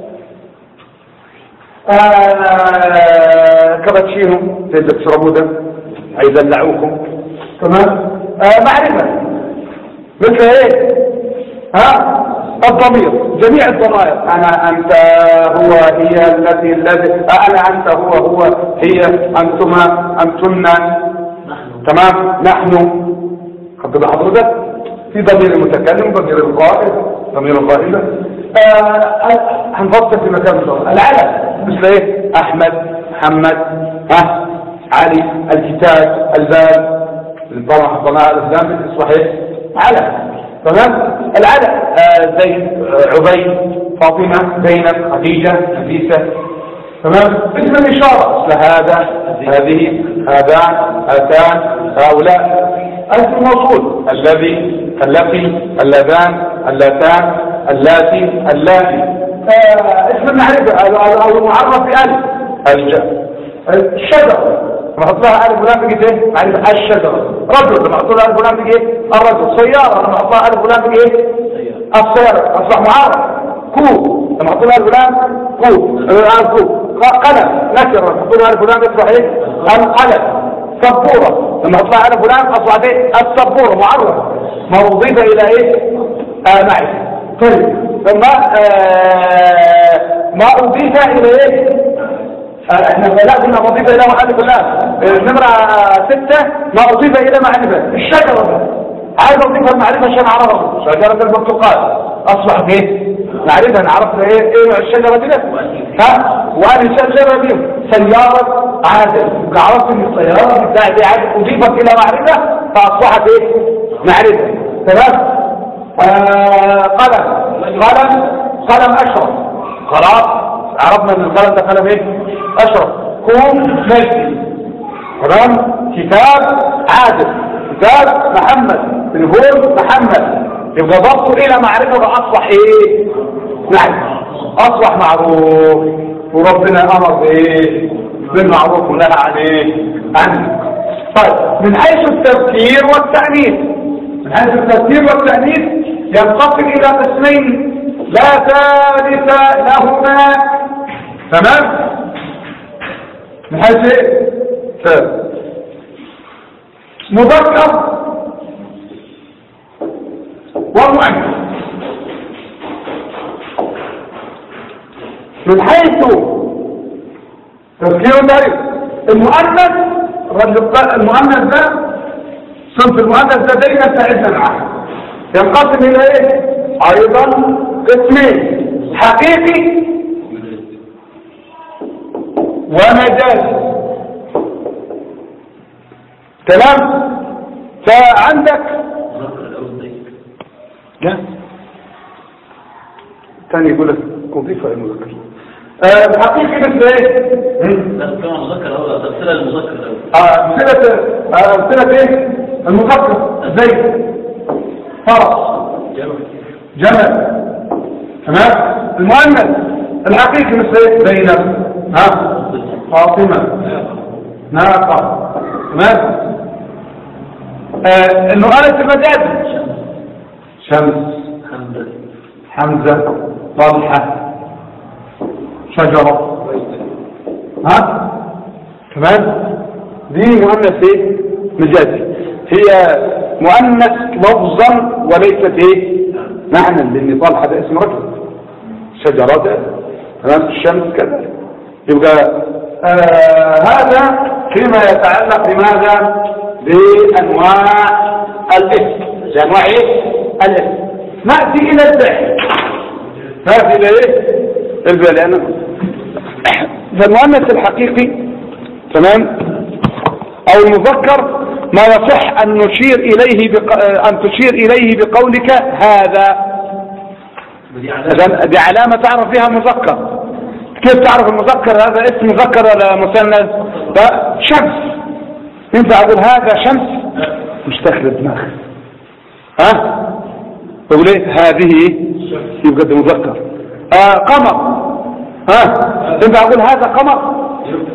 آه كابتشينو زي اللي تشربوه ده هيدلعوكم تمام آه معرفة مثل ايه ها الضمير جميع الضمائر انا انت هو هي التي الذي انا انت هو هو هي انتما انتن تمام نحن خد حضرتك في ضمير المتكلم ضمير القائل ضمير القائلة آه هنفصل في مكان الضمير العلم مثل ايه احمد محمد ها علي الكتاب الباب طبعا حطيناها الاسلام بالصحيح علم تمام العدد آه زيد آه عبيد فاطمة زينب خديجة نفيسة تمام اسم الإشارة مثل هذا هذه هذان هاتان هؤلاء اسم الموصول الذي التي اللذان اللتان اللاتي اللاتي آه اسم المعرفة أو المعرف بألف الج- الشجر نحط لها ألف ولام بقيت ايه معرفة الشجرة رجل لما احط لها ألف ولام بقيت ايه الرجل سيارة لما احط لها ألف ولام بقيت ايه السيارة أصبح معرف كوب لما احط لها ألف ولام كوب الآن كوب قلم نكرة لما احط لها ألف ولام يصبح ايه القلم سبورة لما احط لها ألف ولام أصبحت ايه السبورة معرف ما أضيف إلى ايه آه معرفة طيب ثم آه ما أضيف إلى إيه؟ آه، احنا لا كنا مضيفة إلى محل كلها النمرة ستة ما أضيف إلى معرفة الشجرة عايز أضيف المعرفة عشان أعرفها شجرة البرتقال أصبح إيه؟ معرفة عرفنا إيه إيه الشجرة دي ها وأنا الشجرة دي سيارة عادل عرفت إن السيارة بتاعتي دي عادل أضيفت إلى معرفة فأصبحت إيه؟ معرفة تمام؟ آه قلم قلم قلم أشرف خلاص عرفنا ان القلم ده قلم ايه اشرف كوم ملكي تمام كتاب عادل كتاب محمد تليفون محمد يبقى ضبطه الى معرفه فاصبح ايه معرفه اصبح معروف وربنا امر بايه بالمعروف ونهى عن ايه عنه طيب من حيث التذكير والتأنيث من حيث التذكير والتأنيث ينقسم إلى قسمين لا ثالث لهما تمام من حيث ايه ثالث مذكر ومؤنث من حيث تذكير ذلك المؤنث الرجل المؤنث ده صنف المؤنث ده دايما ساعدنا معاه ينقسم الى ايه ايضا قسمين حقيقي ومجازي تمام فعندك لا ثاني يقول لك اضيف المذكر آه الحقيقي مثل ايه لا كما مذكر أول تفسير المذكر الأول آه، امثله آه، امثله ايه المذكر زي فرس جمل تمام المؤنث الحقيقي مثل ايه زينب ها فاطمه ناقه تمام آه المؤنث المجازي شمس حمد حمزه طلحه شجره ها تمام دي مؤنث ايه مجازي هي مؤنث لفظا وليست ايه معنى لان طلحه ده اسم رجل شجرات تمام الشمس كذا يبقى آه هذا فيما يتعلق بماذا بانواع الاسم بانواع ايه الاسم ناتي الى الفعل ناتي الى ايه الفعل لان فالمؤنث الحقيقي تمام او المذكر ما يصح ان نشير اليه بق... ان تشير اليه بقولك هذا ودي إذن دي علامة تعرف بها مذكر كيف تعرف المذكر هذا اسم مذكر ولا مثنى شمس ينفع اقول هذا شمس مش داخل دماغ ها تقول ايه هذه يبقى ده مذكر آه قمر ها ينفع اقول هذا قمر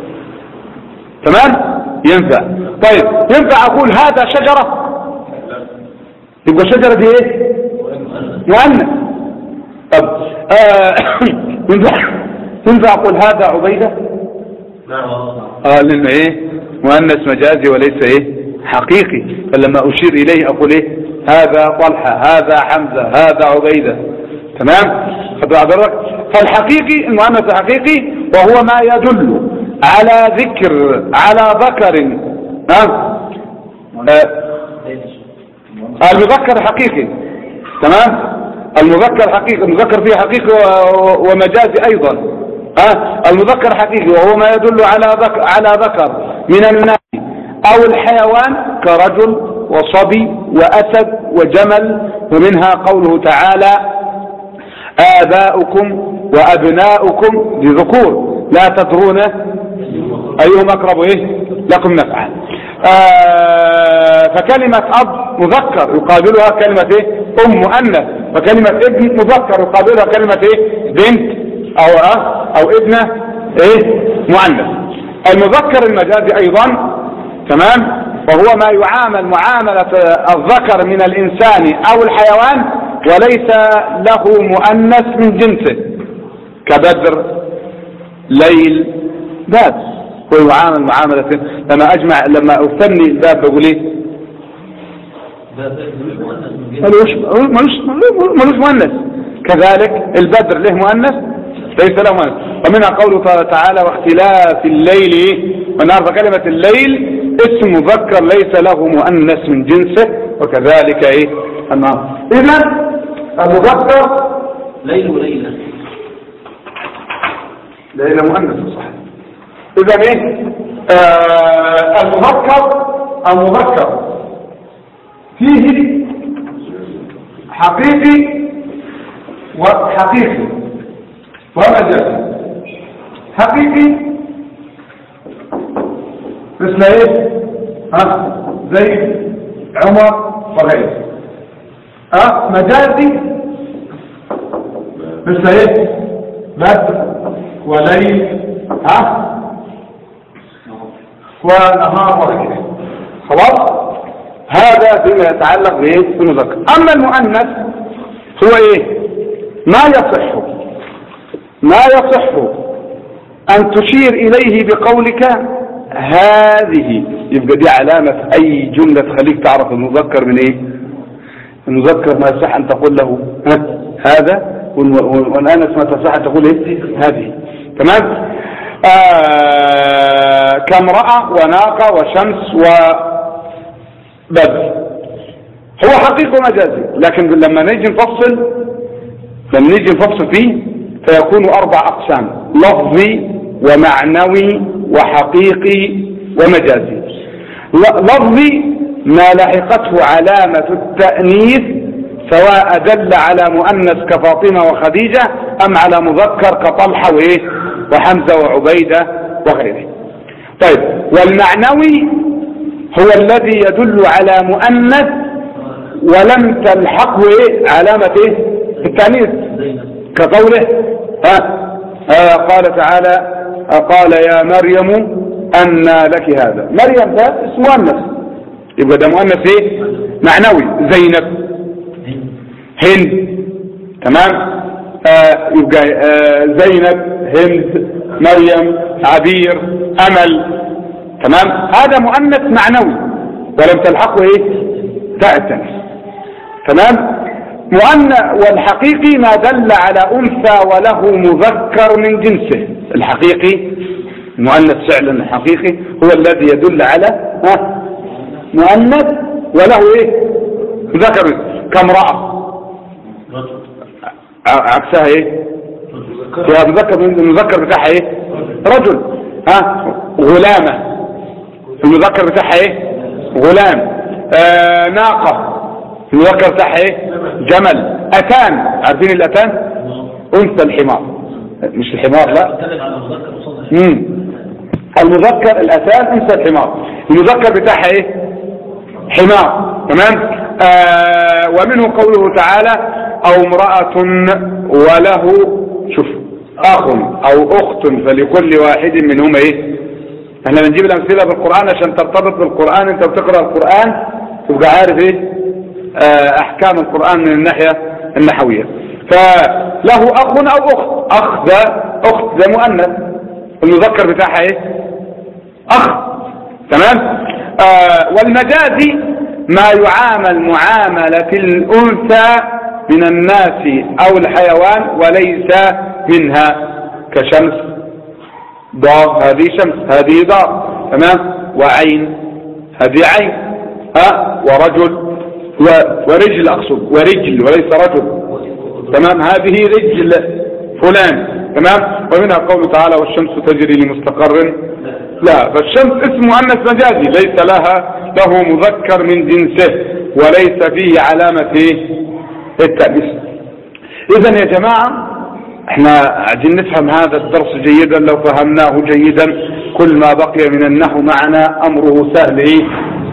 تمام ينفع طيب ينفع اقول هذا شجرة يبقى شجرة دي ايه مؤنث طب آه ينفع ينفع اقول هذا عبيدة نعم اه لانه ايه مؤنث مجازي وليس ايه حقيقي فلما اشير اليه اقول ايه هذا طلحة هذا حمزة هذا عبيدة تمام خدوا حضرتك فالحقيقي المؤنث الحقيقي وهو ما يدل على ذكر على ذكر ها آه المذكر حقيقي تمام المذكر حقيقي المذكر فيه حقيقي و- ومجازي ايضا ها المذكر حقيقي وهو ما يدل على ذكر على ذكر من الناس او الحيوان كرجل وصبي واسد وجمل ومنها قوله تعالى آباؤكم وأبناؤكم لذكور لا تدرون أيهم أقرب إيه لكم نفعا آه فكلمة أب مذكر يقابلها كلمة إيه أم مؤنث وكلمة ابن مذكر يقابلها كلمة إيه بنت أو أه أو ابنة إيه مؤنث المذكر المجازي أيضا تمام وهو ما يعامل معاملة الذكر من الإنسان أو الحيوان وليس له مؤنث من جنسه كبدر ليل باب هو يعامل معاملة لما أجمع لما أثني الباب بقول إيه ده ده مش مؤنث من جنس ملوش ملوش ملوش مؤنث كذلك البدر له مؤنث ليس له مؤنث ومنها قوله تعالى واختلاف الليل والنهار فكلمة الليل اسم مذكر ليس له مؤنث من جنسه وكذلك ايه النهار اذا المذكر ليل وليلة ليلة مؤنث صح اذا ايه آه المذكر المذكر فيه حقيقي وحقيقي ومجازي حقيقي مثل ايه ها زي عمر وغيره ها مجازي مثل ايه بدر وليل ها ونهار وغيره خلاص هذا فيما يتعلق بايه بالمذكر اما المؤنث هو ايه ما يصح ما يصح ان تشير اليه بقولك هذه يبقى دي علامة اي جملة تخليك تعرف المذكر من ايه المذكر ما يصح ان تقول له ها هذا والانس ما تصح ان تقول ايه هذه تمام آه كامرأة وناقة وشمس وبدر هو حقيقي ومجازي لكن لما نيجي نفصل لما نيجي نفصل فيه فيكون أربع أقسام لفظي ومعنوي وحقيقي ومجازي لفظي ما لحقته علامة التأنيث سواء دل على مؤنث كفاطمة وخديجة أم على مذكر كطلحة وإيه وحمزة وعبيدة وغيره طيب والمعنوي هو الذي يدل على مؤنث ولم تلحقه إيه علامة إيه التأنيث كقوله ها آه قال تعالى آه قال يا مريم أن لك هذا مريم ده اسم مؤنث يبقى ده مؤنث ايه معنوي زينب هند تمام آه يبقى آه زينب هند مريم عبير امل تمام هذا مؤنث معنوي ولم تلحقه ايه تاء التنس تمام مؤنث والحقيقي ما دل على انثى وله مذكر من جنسه الحقيقي المؤنث فعلا الحقيقي هو الذي يدل على ها مؤنث وله ايه ذكر كامرأة عكسها ايه يا مذكر المذكر بتاعها ايه رجل ها غلامة المذكر بتاعها ايه غلام آه ناقة المذكر بتاعها ايه جمل اتان عارفين الاتان انثى الحمار مش الحمار لا امم المذكر الاتان انثى الحمار المذكر بتاعها ايه حمار تمام آه ومنه قوله تعالى او امرأة وله شوف اخ او اخت فلكل واحد منهما ايه احنا بنجيب الامثلة بالقرآن عشان ترتبط بالقرآن انت بتقرأ القرآن تبقى عارف ايه آه احكام القرآن من الناحية النحوية فله اخ او اخت اخ ده اخت ده مؤنث المذكر بتاعها ايه اخ تمام آه والمجازي ما يعامل معاملة الانثى من الناس او الحيوان وليس منها كشمس ضار هذه شمس هذه ضار تمام وعين هذه عين ها ورجل و ورجل اقصد ورجل وليس رجل تمام هذه رجل فلان تمام ومنها قوله تعالى والشمس تجري لمستقر لا فالشمس اسم مؤنث مجازي ليس لها له مذكر من جنسه وليس فيه علامة التأنيث اذا يا جماعة احنا عايزين نفهم هذا الدرس جيدا لو فهمناه جيدا كل ما بقي من النحو معنا امره سهل ايه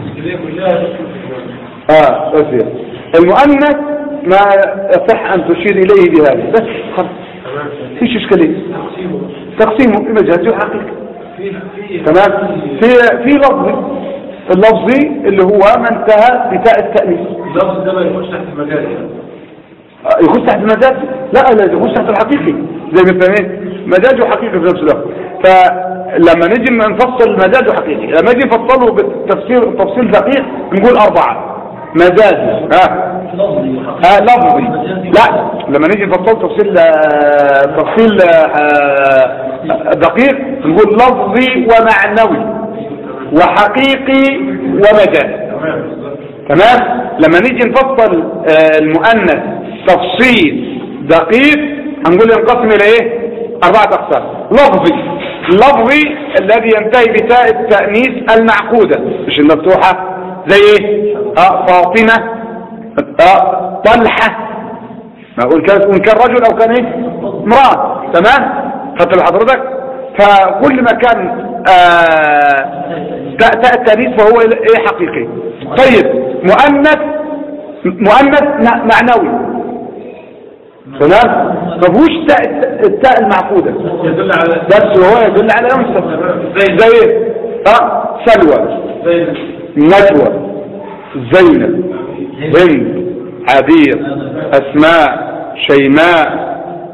اه بس المؤنث ما يصح ان تشير اليه بهذه بس خلاص فيش اشكاليه تقسيمه في مجازي وحقيقي تمام في في لفظي اللفظي اللي هو ما انتهى بتاء التأنيث اللفظ ده ما يخش تحت المجال يخش تحت المجاز لا لا يخش تحت الحقيقي زي ما فاهمين مجاز وحقيقي في نفس الوقت فلما نيجي نفصل مجاز وحقيقي لما نيجي نفصله بالتفسير تفصيل دقيق نقول أربعة مجازي ها لفظي ها لفظي لا لما نيجي نفصل تفصيل آه، تفصيل آه، دقيق نقول لفظي ومعنوي وحقيقي ومجازي تمام لما نيجي نفصل آه، المؤنث تفصيل دقيق هنقول ينقسم الى ايه اربعه اقسام لفظي لفظي الذي ينتهي بتاء التانيث المعقوده مش المفتوحه زي ايه اه فاطمه اه طلحه وإن كان وإن كان رجل أو كان إيه امرأة تمام خدت حضرتك فكل ما كان آه تاء تاء التانيث فهو ايه حقيقي طيب مؤنث مؤنث م- معنوي تمام ما فيهوش تاء التاء المعقوده يدل على بس هو يدل على انثى زي زي ايه اه سلوى زي نجوى زينب هند عبير اسماء شيماء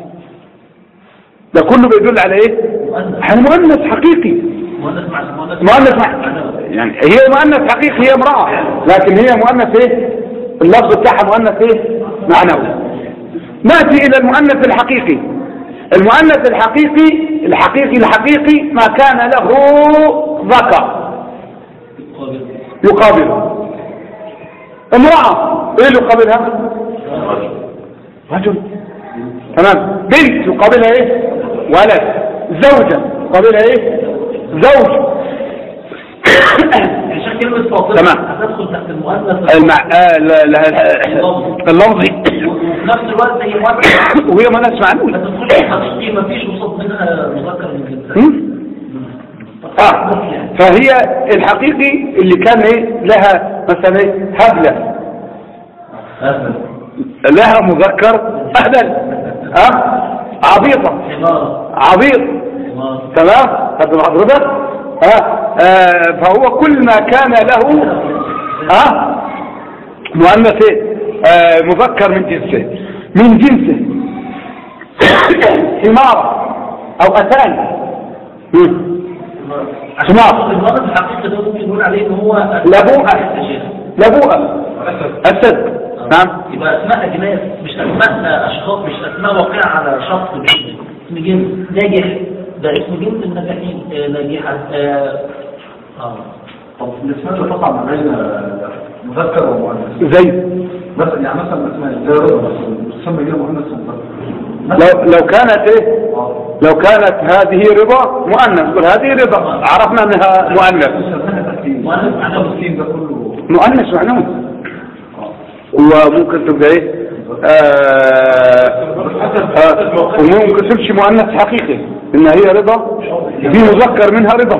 ده كله بيدل على ايه على مؤنث حقيقي مؤنث مع مؤنث مؤنث مع يعني هي مؤنث حقيقي هي امرأة لكن هي مؤنث ايه اللفظ بتاعها مؤنث ايه معنوي نأتي الى المؤنث الحقيقي المؤنث الحقيقي الحقيقي الحقيقي ما كان له ذكر يقابله امرأة ايه اللي يقابلها رجل تمام بنت يقابلها ايه ولد زوجة يقابلها ايه زوج عشان كلمة فاطمة تمام. هتدخل تحت المؤنث المع... آه لا لا لا اللفظي وفي نفس الوقت هي مؤنث وهي ما ناس معنوي ما تدخلش حقيقي ما فيش قصاد منها مذكر من الانسان هم؟ اه فهي الحقيقي اللي كان ايه لها مثلا ايه هبلة أهلا لها مذكر اهبل ها عبيطة حمار عبيط حمار تمام خدت حضرتك ها آه فهو كل ما كان له ها مؤنث ايه آه مذكر من جنسه من جنسه حمار او اتان مم. حمار المؤنث الحقيقي ده ممكن نقول عليه ان هو لبوءة. لبوءة اسد نعم يبقى اسماء اجناس مش اسماء اشخاص مش اسماء واقعه على شخص بعيد اسم جنس ناجح ده اسم جنس الناجحين آه، ناجحه اه اه طب الاسماء اللي تقع ما بين مذكر ومؤنث زي مثلا يعني مثلا اسماء زي رضا مثلا تسمى بيها مؤنث ومذكر لو لو كانت ايه اه لو كانت هذه رضا مؤنث قل هذه رضا عرفنا انها مؤنث سماها تحكيم مؤنث معنوي. التحكيم ده كله مؤنث معنوي وممكن تبقى ايه آه آه وممكن تمشي مؤنث حقيقي ان هي رضا دي مذكر منها رضا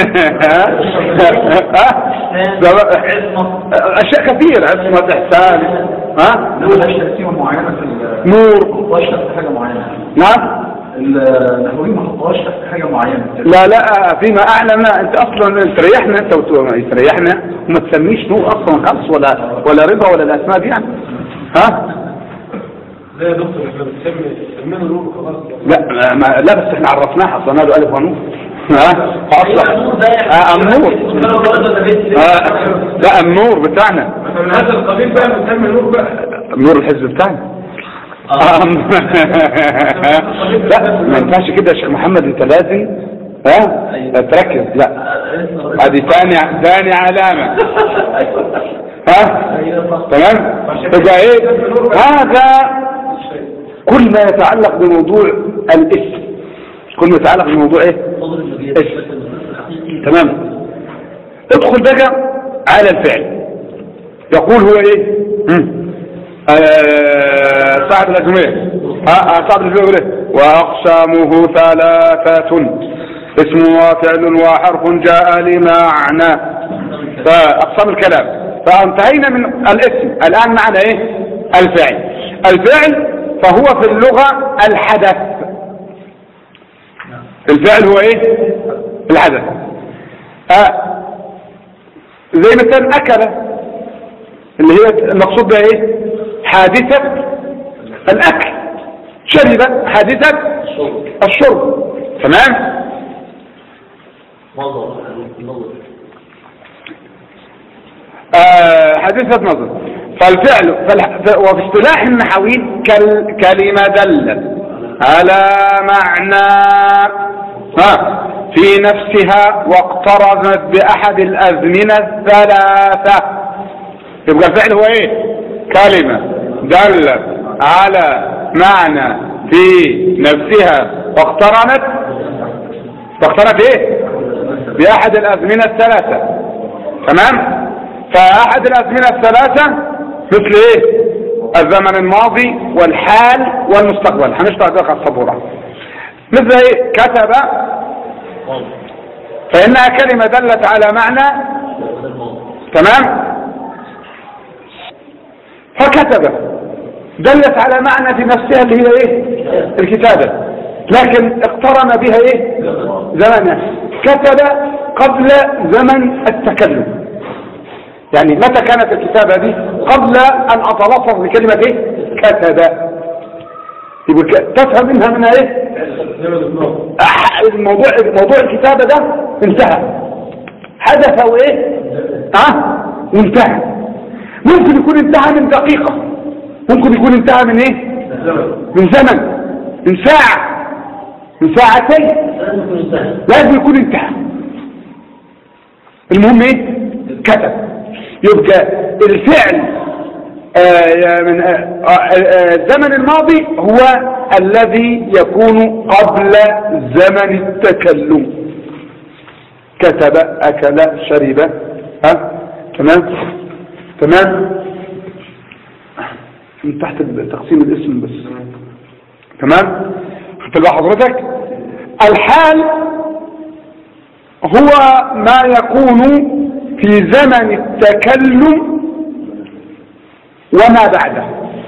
ها سواء- اشياء كثيرة عصمة احسان ها انما ملهاش تقسيمه معينه في ال- نور ما حطهاش تحت حاجه معينه نعم النحويين ما حطهاش تحت حاجه معينه لا لا فيما اعلم انت اصلا تريحنا انت وت- تريحنا وما تسميش نور اصلا خالص ولا ولا رضا ولا الاسماء دي يعني ها لا يا دكتور احنا بنسمي سمينا نور خلاص لا ما ما- لا بس احنا عرفناها حصلنا له الف ونور ها فاصلح آه النور آه لا النور بتاعنا من هذا القبيل بقى بنسمي نور بقى النور الحزب بتاعنا آه. لا ما ينفعش كده يا شيخ محمد انت لازم ها تركز لا هذه ثاني ثاني علامة ها تمام يبقى ايه هذا كل ما يتعلق بموضوع الاسم كل ما يتعلق بموضوع ايه تمام ادخل بقى على الفعل يقول هو ايه مم. آه صاحب الأزمية آه صاحب الأزمية يقول ايه وأقسامه ثلاثة اسم وفعل وحرف جاء لمعنى فأقسام الكلام فانتهينا من الاسم الآن معنى ايه الفعل الفعل فهو في اللغة الحدث الفعل هو ايه الحدث آه زي مثلا أكل اللي هي المقصود بها ايه حادثة الأكل شرب حادثة الشرب تمام آه حادثة نظر فالفعل فالح- وفي اصطلاح النحويين كال- كلمة دلت على معنى ها في نفسها واقترنت بأحد الأزمنة الثلاثة يبقى الفعل هو ايه كلمة دلت على معنى في نفسها واقترنت واقترنت ايه بأحد الأزمنة الثلاثة تمام فأحد الأزمنة الثلاثة مثل ايه الزمن الماضي والحال والمستقبل هنشرح ذلك على السبورة مثل ايه كتب فإنها كلمة دلت على معنى تمام فكتب دلت على معنى في نفسها اللي هي ايه الكتابة لكن اقترن بها ايه زمن كتب قبل زمن التكلم يعني متى كانت الكتابة دي قبل ان اتلفظ بكلمة ايه كتب يبقى ك- تفهم منها منها ايه أح- الموضوع موضوع الكتابة ده انتهى حدث وايه اه وانتهى ممكن يكون انتهى من دقيقة ممكن يكون انتهى من ايه من زمن من ساعة من ساعتين لازم يكون انتهى لازم يكون انتهى المهم ايه كتب يبقى الفعل آه، من آه، آه، الزمن الماضي هو الذي يكون قبل زمن التكلم كتب أكل شرب ها تمام تمام من تحت تقسيم الاسم بس تمام خدت بقى حضرتك الحال هو ما يكون في زمن التكلم وما بعده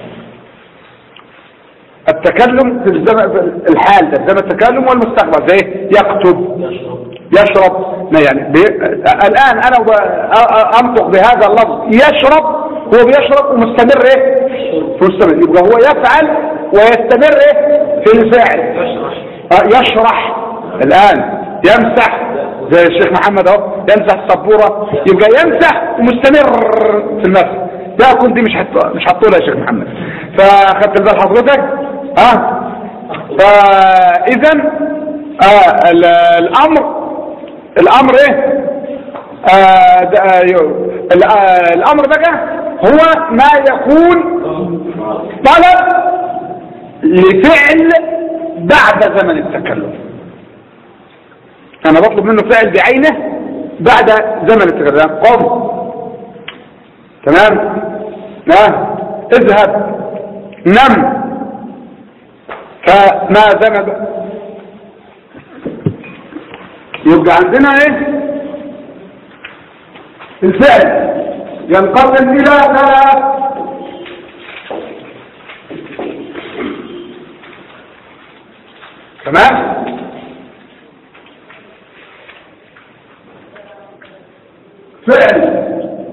التكلم في الزمن في الحال ده زمن التكلم والمستقبل زي يكتب يشرب ما يعني بي... الآن أنا ب... أ- أ- أنطق بهذا اللفظ يشرب هو بيشرب ومستمر إيه مستمر يبقى هو يفعل ويستمر إيه في الفعل آه، يشرح الآن يمسح زي الشيخ محمد اهو يمسح السبورة يبقى يمسح ومستمر في المسح لا كنت دي مش حط... مش هتطولها يا شيخ محمد فاخدت بال حضرتك اه فاذا آه ال- الامر الامر ايه آه ده- آه، يو- ال- آه، الامر بقى هو ما يكون طلب لفعل بعد زمن التكلم انا بطلب منه فعل بعينه بعد زمن التكلم قم تمام لا اذهب نم فما ذنب يبقى عندنا ايه الفعل ينقسم الى ثلاث تمام فعل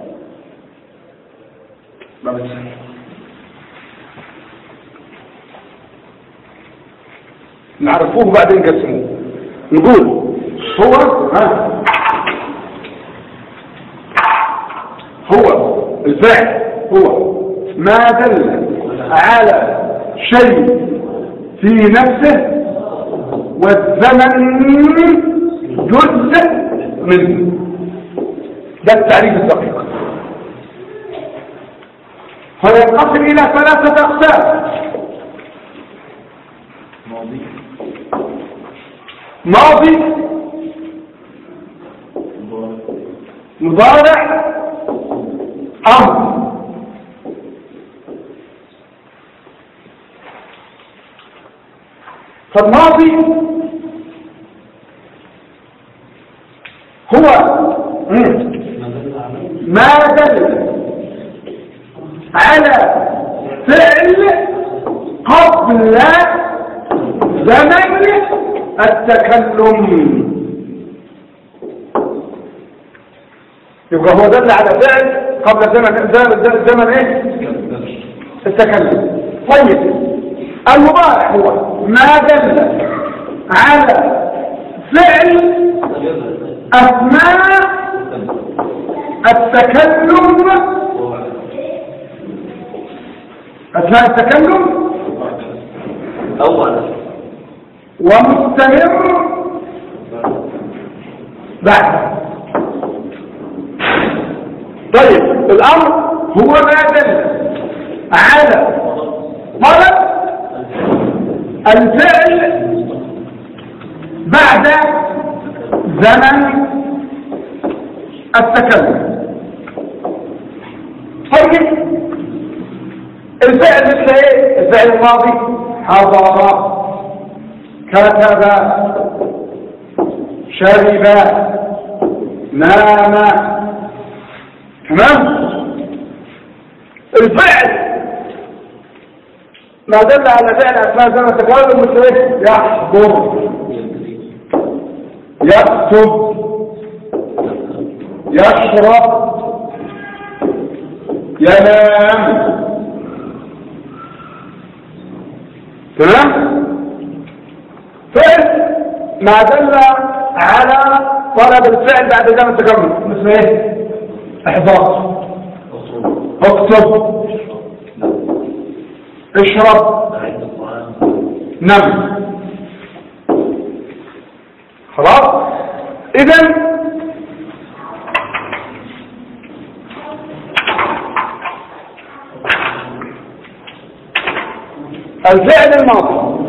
ما بس نعرفوه بعدين نقسموه نقول هو ها هو الفعل هو ما دل على شيء في نفسه والزمن جزء منه ده التعريف الدقيق فينقسم إلى ثلاثة أقسام ماضي مضارع أمر فالماضي هو مم. ما دل على فعل قبل زمن التكلم يبقى هو دل على فعل قبل زمن زمن, زمن ايه التكلم طيب المضارع هو ما دل على فعل اثناء التكلم أثناء التكلم أولا ومستمر بعد طيب الأمر هو ما دل على طلب الفعل بعد زمن التكلم طيب الفعل مثل ايه الفعل الماضي حضر كتب شرب نام تمام الفعل ما دل على فعل اثناء زمن التكلم مثل ايه يحضر يكتب يشرب ينام تمام فعل ما دل على طلب الفعل بعد زمن التكمل مثل ايه احضار اكتب اشرب نم خلاص اذا الفعل الماضي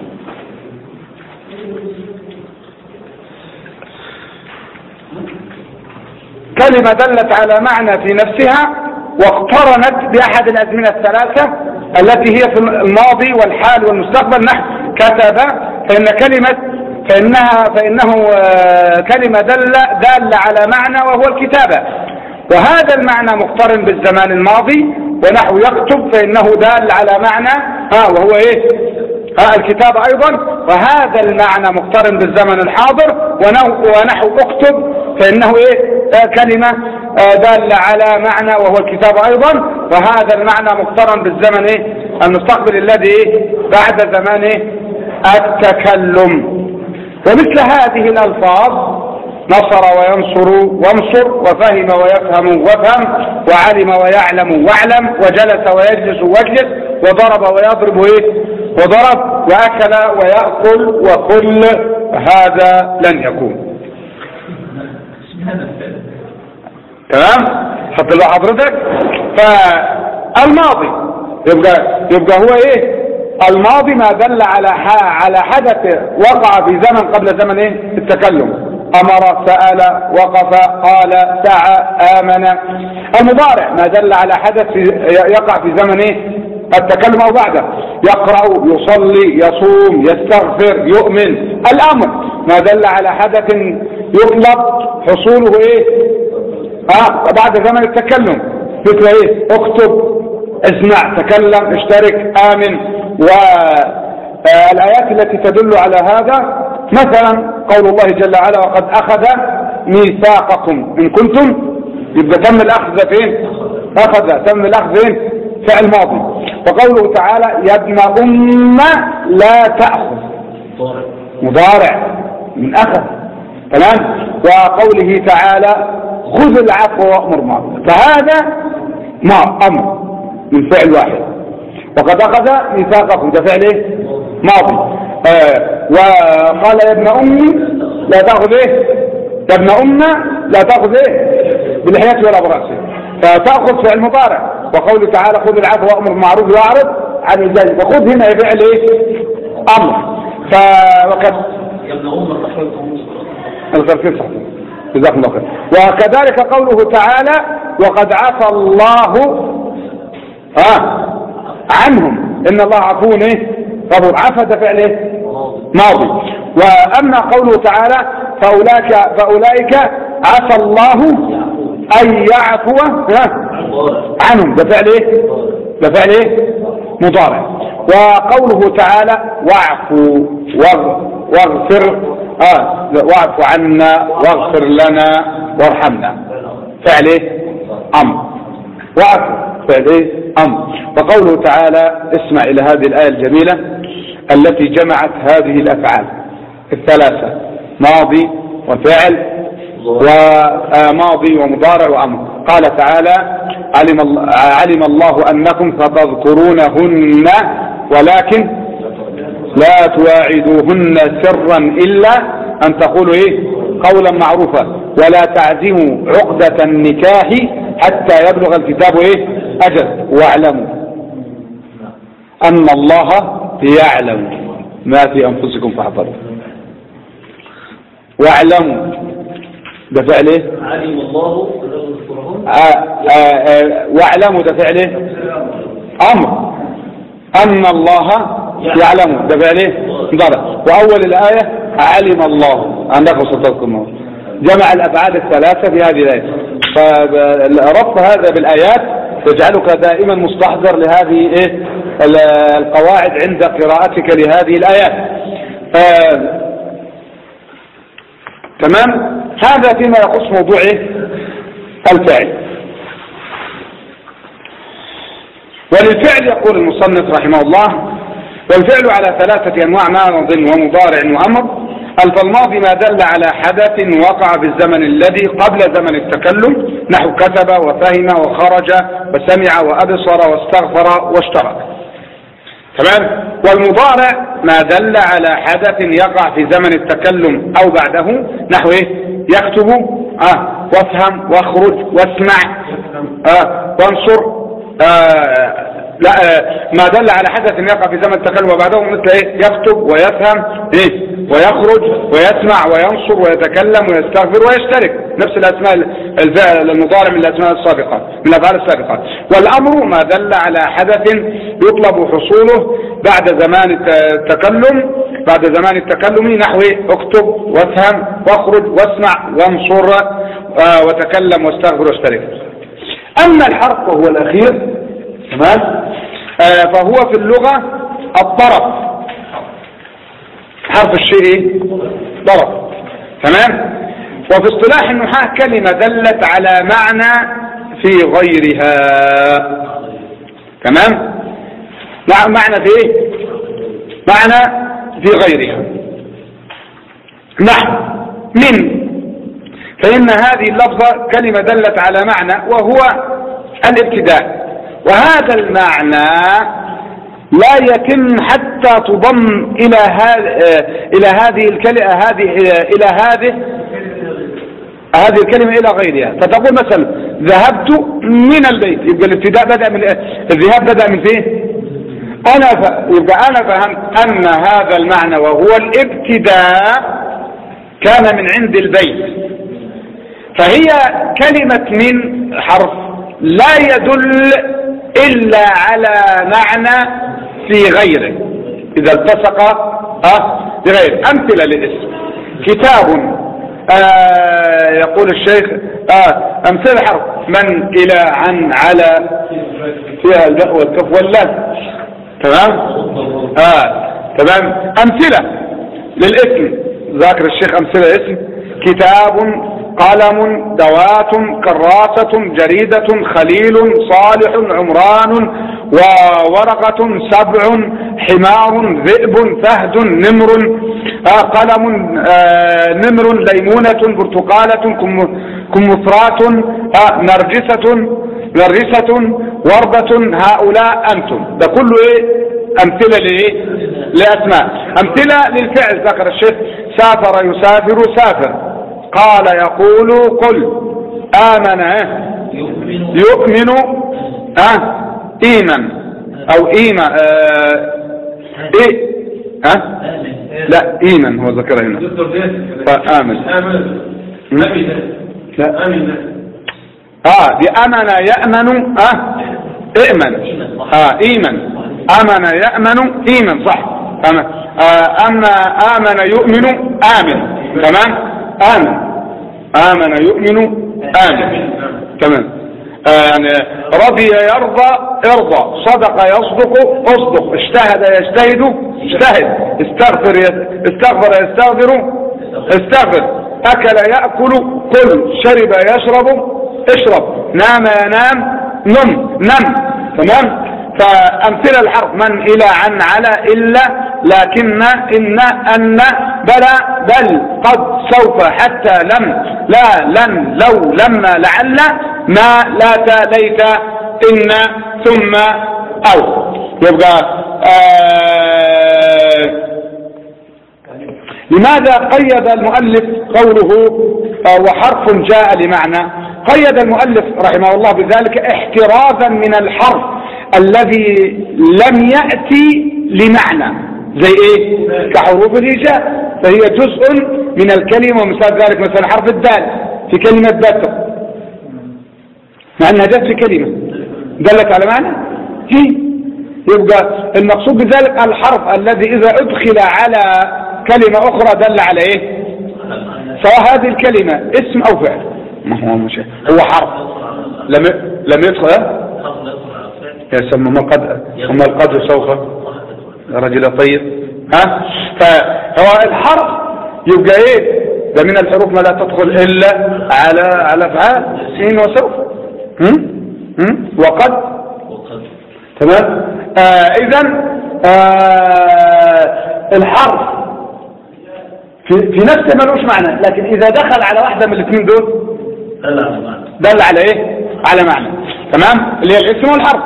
كلمة دلت على معنى في نفسها واقترنت بأحد الأزمنة الثلاثة التي هي في الماضي والحال والمستقبل نحو كتب فإن كلمة فإنها فإنه آه، كلمة دل دال على معنى وهو الكتابة وهذا المعنى مقترن بالزمان الماضي ونحو يكتب فإنه دال على معنى ها وهو ايه ها الكتاب ايضا وهذا المعنى مقترن بالزمن الحاضر ونحو اكتب فانه ايه آه كلمة آه دالة على معنى وهو الكتاب ايضا وهذا المعنى مقترن بالزمن ايه المستقبل الذي ايه بعد زمان ايه التكلم ومثل هذه الالفاظ نصر وينصر وانصر وفهم ويفهم وفهم وعلم ويعلم واعلم وجلس ويجلس واجلس وضرب ويضرب ايه وضرب واكل ويأكل وكل هذا لن يكون تمام حط له حضرتك فالماضي يبقى يبقى هو ايه الماضي ما دل على على حدث وقع في زمن قبل زمن ايه التكلم أمر سأل وقف قال سعى آمن المضارع ما دل على حدث يقع في زمن إيه؟ التكلم أو بعده يقرأ يصلي يصوم يستغفر يؤمن الأمر ما دل على حدث يطلب حصوله إيه آه بعد زمن التكلم مثل إيه اكتب اسمع تكلم اشترك آمن والآيات التي تدل على هذا مثلا قول الله جل وعلا وقد أخذ ميثاقكم إن كنتم يبقى تم الأخذ فين أخذ تم الأخذ فين فعل ماضي وقوله تعالى يا ابن أم لا تأخذ مضارع من أخذ تمام وقوله تعالى خذ العفو وأمر معروف فهذا ما أمر من فعل واحد وقد أخذ ميثاقكم ده فعل ايه ماضي آه وقال يا ابن أمي لا تأخذ إيه يا ابن أمة لا تأخذ إيه بالحياة ولا برأسه فتأخذ فعل مضارع وقوله تعالى خذ العفو وأمر بالمعروف وأعرض عن الجاهل وخذ هنا فعل إيه أمر ف وقد يا ابن أمة التركيز صحيح جزاكم الله خير وكذلك قوله تعالى وقد عفى الله ها عنهم ان الله عفو ايه غفور عفى ده فعل ايه ماضي واما قوله تعالى فاولئك فاولئك عفى الله ان يعفو عنهم ده فعل ايه ده فعل ايه مضارع وقوله تعالى واعفوا واغفر اه واعف عنا واغفر لنا وارحمنا فعل ايه امر واعفو فعل ايه امر وقوله تعالى اسمع الى هذه الايه الجميله التي جمعت هذه الافعال الثلاثه ماضي وفعل وماضي ومضارع وامر قال تعالى علم, ال- علم الله أنكم ستذكرونهن ولكن لا تواعدوهن سرا إلا أن تقولوا إيه قولا معروفا ولا تعزموا عقدة النكاح حتى يبلغ الكتاب إيه أجل واعلموا أن الله يعلم ما في أنفسكم فاحذروا واعلموا ده فعل ايه علم الله أنه يذكرهم آه آه آه واعلموا ده فعل ايه امر ان الله يعلم ده فعل ايه ضرب واول الايه علم الله انكم ستذكرون جمع الافعال الثلاثه في هذه الايه فربط هذا بالايات يجعلك دائما مستحضر لهذه ايه ال- القواعد عند قراءتك لهذه الايات آه تمام هذا فيما يخص موضوع إيه؟ الفعل وللفعل يقول المصنف رحمه الله والفعل على ثلاثة أنواع ماض ومضارع وأمر فالماضي ما دل على حدث وقع في الزمن الذي قبل زمن التكلم نحو كتب وفهم وخرج وسمع وأبصر واستغفر واشترك تمام والمضارع ما دل على حدث يقع في زمن التكلم او بعده نحو ايه يكتب اه وافهم واخرج واسمع آه وانصر آه لا آه ما دل على حدث يقع في زمن التكلم وبعده مثل ايه يكتب ويفهم ايه ويخرج ويسمع وينصر ويتكلم ويستغفر ويشترك نفس الاسماء الفعل المضارع من الاسماء السابقه من الافعال السابقه والامر ما دل على حدث يطلب حصوله بعد زمان الت- التكلم بعد زمان التكلم نحو إيه؟ اكتب وافهم واخرج واسمع وانصر آه، وتكلم واستغفر واشترك اما الحرف وهو الاخير تمام آه، فهو في اللغه الطرف حرف الشيء ايه ضرب تمام وفي اصطلاح النحاة كلمة دلت على معنى في غيرها تمام مع- معنى في ايه معنى في غيرها نحو من فإن هذه اللفظة كلمة دلت على معنى وهو الابتداء وهذا المعنى لا يتم حتى تضم إلى هذه إلى هذه الكلمة هذه إلى هذه هذه الكلمة إلى غيرها فتقول مثلا ذهبت من البيت يبقى الابتداء بدأ من الذهاب بدأ من فين؟ أنا ف... يبقى أنا فهمت أن هذا المعنى وهو الابتداء كان من عند البيت فهي كلمة من حرف لا يدل إلا على معنى في غيره إذا التصق أه بغيره أمثلة للاسم كتاب آه يقول الشيخ آه أمثلة حرف من إلى عن على فيها الباء والكف واللام تمام آه تمام أمثلة للاسم ذاكر الشيخ أمثلة اسم كتاب قلم دوات كراسة جريدة خليل صالح عمران وورقة سبع حمار ذئب فهد نمر آه قلم آه نمر ليمونة برتقالة كم- كمثرات آه نرجسة نرجسة وردة هؤلاء أنتم ده كله إيه أمثلة لإيه لأسماء أمثلة للفعل ذكر الشيخ سافر يسافر سافر قال يقول قل آمن آه، يؤمن يؤمن آه إيمان أو إيما آه إيه آه آمن لا إيمان هو ذكر هنا دكتور جاسم فآمن آمن م? آمن لا آمن آه بأمن يأمن آه إئمن آه إيمن أمن يأمن إيمن صح أمن آه أما آمن يؤمن آمن تمام آمن آمن يؤمن آمن تمام آه يعني رضي يرضى ارضى صدق يصدق اصدق اجتهد يجتهد اجتهد استغفر يس- استغفر يستغفر استغفر اكل ياكل كل شرب يشرب اشرب نام ينام نم نم تمام فامثله الحرف من الى عن على الا لكن إن أن بلى بل قد سوف حتى لم لا لن لو لما لعل ما لا ليت إن ثم أو يبقى آه لماذا قيد المؤلف قوله آه وحرف جاء لمعنى قيد المؤلف رحمه الله بذلك احترازا من الحرف الذي لم يأتي لمعنى زي ايه كحروف الهجاء فهي جزء من الكلمة ومثال ذلك مثلا حرف الدال في كلمة بتر مع انها جت في كلمة دلت على معنى هي يبقى المقصود بذلك الحرف الذي اذا ادخل على كلمة اخرى دل على ايه سواء هذه الكلمة اسم او فعل ما هو مش هو حرف لم لم يدخل يا سم ما قد وما القدر سوف يا رجل طيب ها فهو الحرف يبقى ايه ده من الحروف ما لا تدخل الا على على افعال سين وسوف هم؟ هم؟ وقد تمام آه اذا آه الحرف في, في نفسه ملوش معنى لكن اذا دخل على واحده من الاثنين دول دل على ايه على معنى تمام اللي هي الاسم والحرف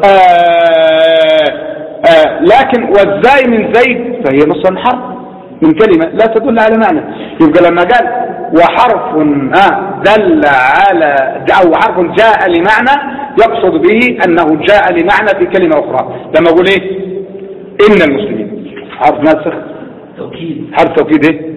آه آه لكن والزاي من زيد فهي نص حرف من كلمة لا تدل على معنى يبقى لما قال وحرف آه دل على أو حرف جاء لمعنى يقصد به أنه جاء لمعنى في كلمة أخرى لما أقول إيه إن المسلمين حرف ناسخ توكيد حرف توكيد إيه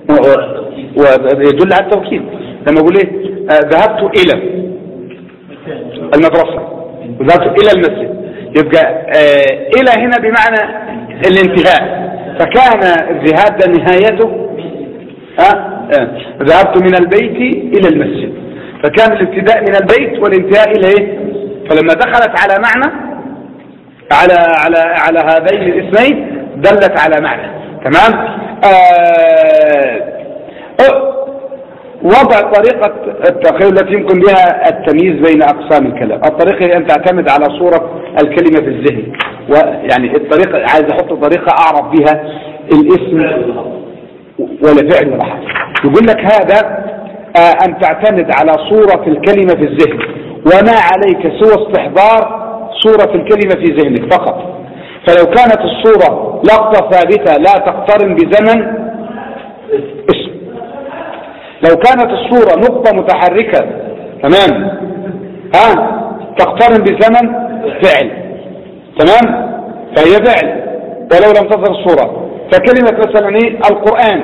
ويدل على التوكيد لما أقول إيه آه ذهبت إلى المدرسة وذهبت إلى المسجد يبقى آه إلى هنا بمعنى الانتهاء فكان الذهاب ده نهايته آه آه ذهبت من البيت إلى المسجد فكان الابتداء من البيت والانتهاء إلى إيه فلما دخلت على معنى على على على هذين الاسمين دلت على معنى تمام وضع طريقة التخيل التي يمكن بها التمييز بين أقسام الكلام الطريقة هي أن تعتمد على صورة الكلمة في الذهن ويعني الطريقة عايز أحط طريقة أعرف بها الاسم ولا فعل ولا حرف يقول لك هذا آه أن تعتمد على صورة الكلمة في الذهن وما عليك سوى استحضار صورة الكلمة في ذهنك فقط فلو كانت الصورة لقطة ثابتة لا تقترن بزمن اسم لو كانت الصورة نقطة متحركة تمام ها تقترن بزمن فعل تمام فهي فعل ولو لم تظهر الصورة فكلمة مثلا ايه القرآن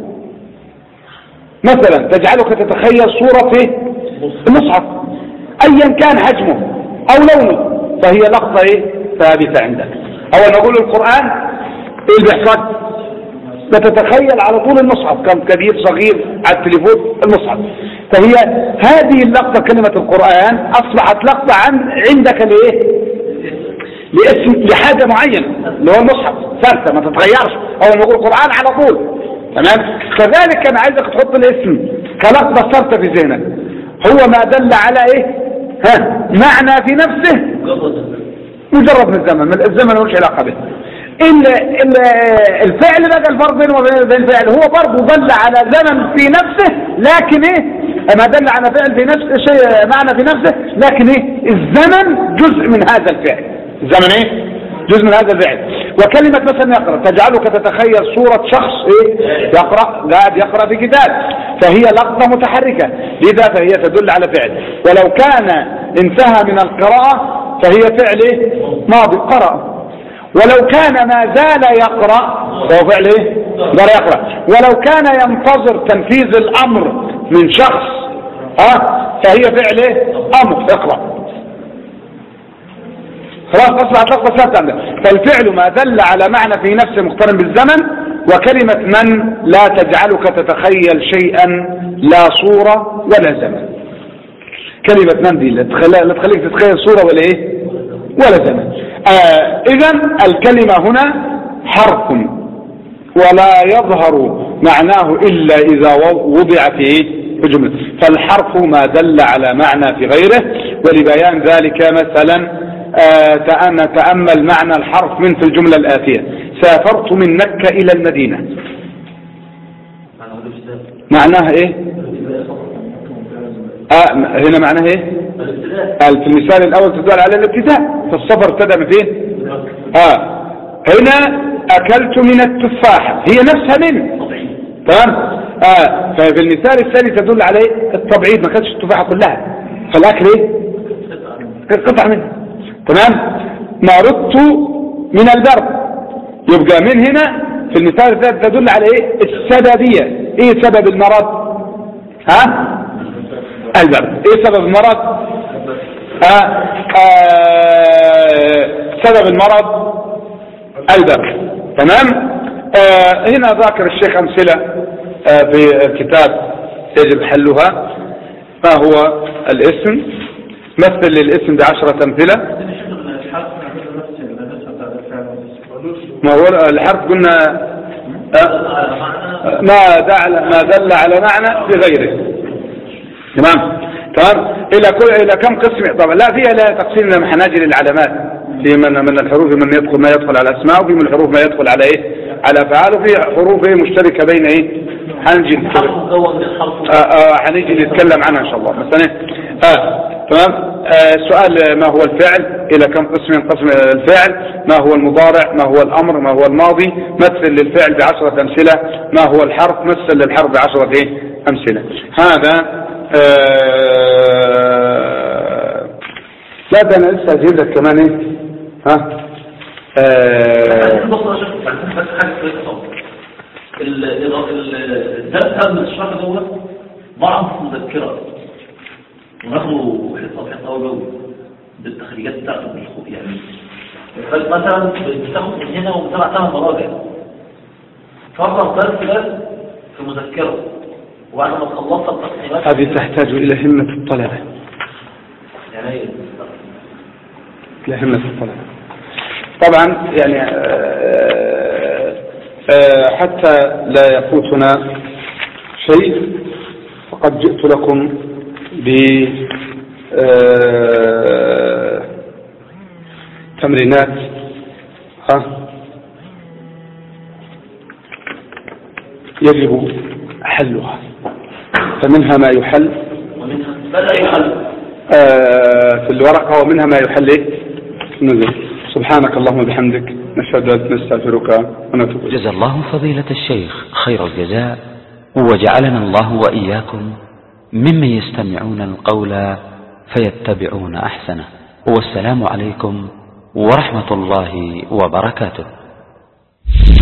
مثلا تجعلك تتخيل صورة في المصحف ايا كان حجمه او لونه فهي لقطة ايه ثابتة عندك او نقول القرآن ايه اللي بيحصل بتتخيل على طول المصحف كم كبير صغير على التليفون المصحف فهي هذه اللقطة كلمة القرآن أصبحت لقطة عن عندك لإيه لاسم لحاجة معينة اللي هو المصحف ثابتة ما تتغيرش أو نقول القرآن على طول تمام كذلك أنا عايزك تحط الاسم كلقطة ثابتة في ذهنك هو ما دل على إيه ها معنى في نفسه مجرد من الزمن الزمن ملوش علاقة به الفعل بقى الفرق بينه وبين الفعل هو برضه دل على زمن في نفسه لكن ايه ما دل على فعل في نفسه شيء معنى في نفسه لكن ايه الزمن جزء من هذا الفعل الزمن ايه جزء من هذا الفعل وكلمة مثلا يقرأ تجعلك تتخيل صورة شخص ايه يقرأ قاعد يقرأ في كتاب فهي لقطة متحركة لذا فهي تدل على فعل ولو كان انتهى من القراءة فهي فعل ايه ماضي قرأ ولو كان ما زال يقرأ فهو فعل ايه زال يقرأ ولو كان ينتظر تنفيذ الامر من شخص ها فهي فعل ايه امر اقرأ خلاص اصبحت لقطة ثابتة عندك فالفعل ما دل على معنى في نفسه مقترن بالزمن وكلمة من لا تجعلك تتخيل شيئا لا صورة ولا زمن كلمة من دي لا تخليك تتخيل صورة ولا ايه ولا زمن آه اذا الكلمة هنا حرف ولا يظهر معناه الا اذا وضع في ايه في جملة فالحرف ما دل على معنى في غيره ولبيان ذلك مثلا آه تأمل معنى الحرف من في الجملة الآتية سافرت من مكة إلى المدينة أنا أقول الابتداء معناها إيه آه هنا معناها إيه الابتداء قال في المثال الأول تدل على الابتداء فالسفر ابتدأ من فين آه هنا أكلت من التفاحة هي نفسها من طبيعي تمام آه ففي المثال الثاني تدل على إيه التبعيد ما كانتش التفاحة كلها فالأكل إيه قطعة منها تمام مرضت من البرد يبقى من هنا في المثال الثالث تدل على ايه السببية ايه سبب المرض ها البرد ايه سبب المرض ها آه سبب المرض البرد تمام آه هنا ذاكر الشيخ امثله آه في الكتاب يجب حلها ما هو الاسم مثل للاسم بعشرة أمثلة ما هو الحرف قلنا آه، ما دل ما دل على معنى بغيره تمام تمام الى كل الى كم قسم طبعا لا فيها لا تقسيم لما حناجي للعلامات في من من الحروف من يدخل ما يدخل على اسماء وفي من الحروف ما يدخل على ايه على افعال وفي حروف ايه مشتركه بين ايه حنجي حرف مكون من حرف آه آه هنيجي نتكلم عنها ان شاء الله مثلا آه تمام آه السؤال ما هو الفعل الى كم قسم ينقسم الفعل ما هو المضارع ما هو الامر ما هو الماضي مثل للفعل بعشرة امثلة ما هو الحرف مثل للحرف بعشرة ايه امثلة هذا آه لا ده انا لسه اجيب لك كمان ايه ها آه بص يا شيخ بس حاجه كويسه طبعا ال- ال- ال- الدرس قبل الشرح دوت ضعف مذكره وناخده حصه حصه اول باول بالتخريجات بتاعته بالخوف يعني بس مثلا بتاخد من هنا ومتابع ثمان مراجع فرغ درس بس في مذكره وبعد ما تخلصت التقسيمات هذه تحتاج الى همة الطلبة يعني إلى همة الطلبة طبعا يعني آه، آه، حتى لا يفوتنا شيء فقد جئت لكم ب آه، تمرينات ها يجب حلها فمنها ما يحل ومنها بدأ يحل آه، في الورقة ومنها ما يحل إيه؟ نزل سبحانك اللهم وبحمدك نشهد أن نستغفرك ونتوب إليك جزا الله فضيلة الشيخ خير الجزاء وجعلنا الله وإياكم ممن يستمعون القول فيتبعون أحسنه والسلام عليكم ورحمة الله وبركاته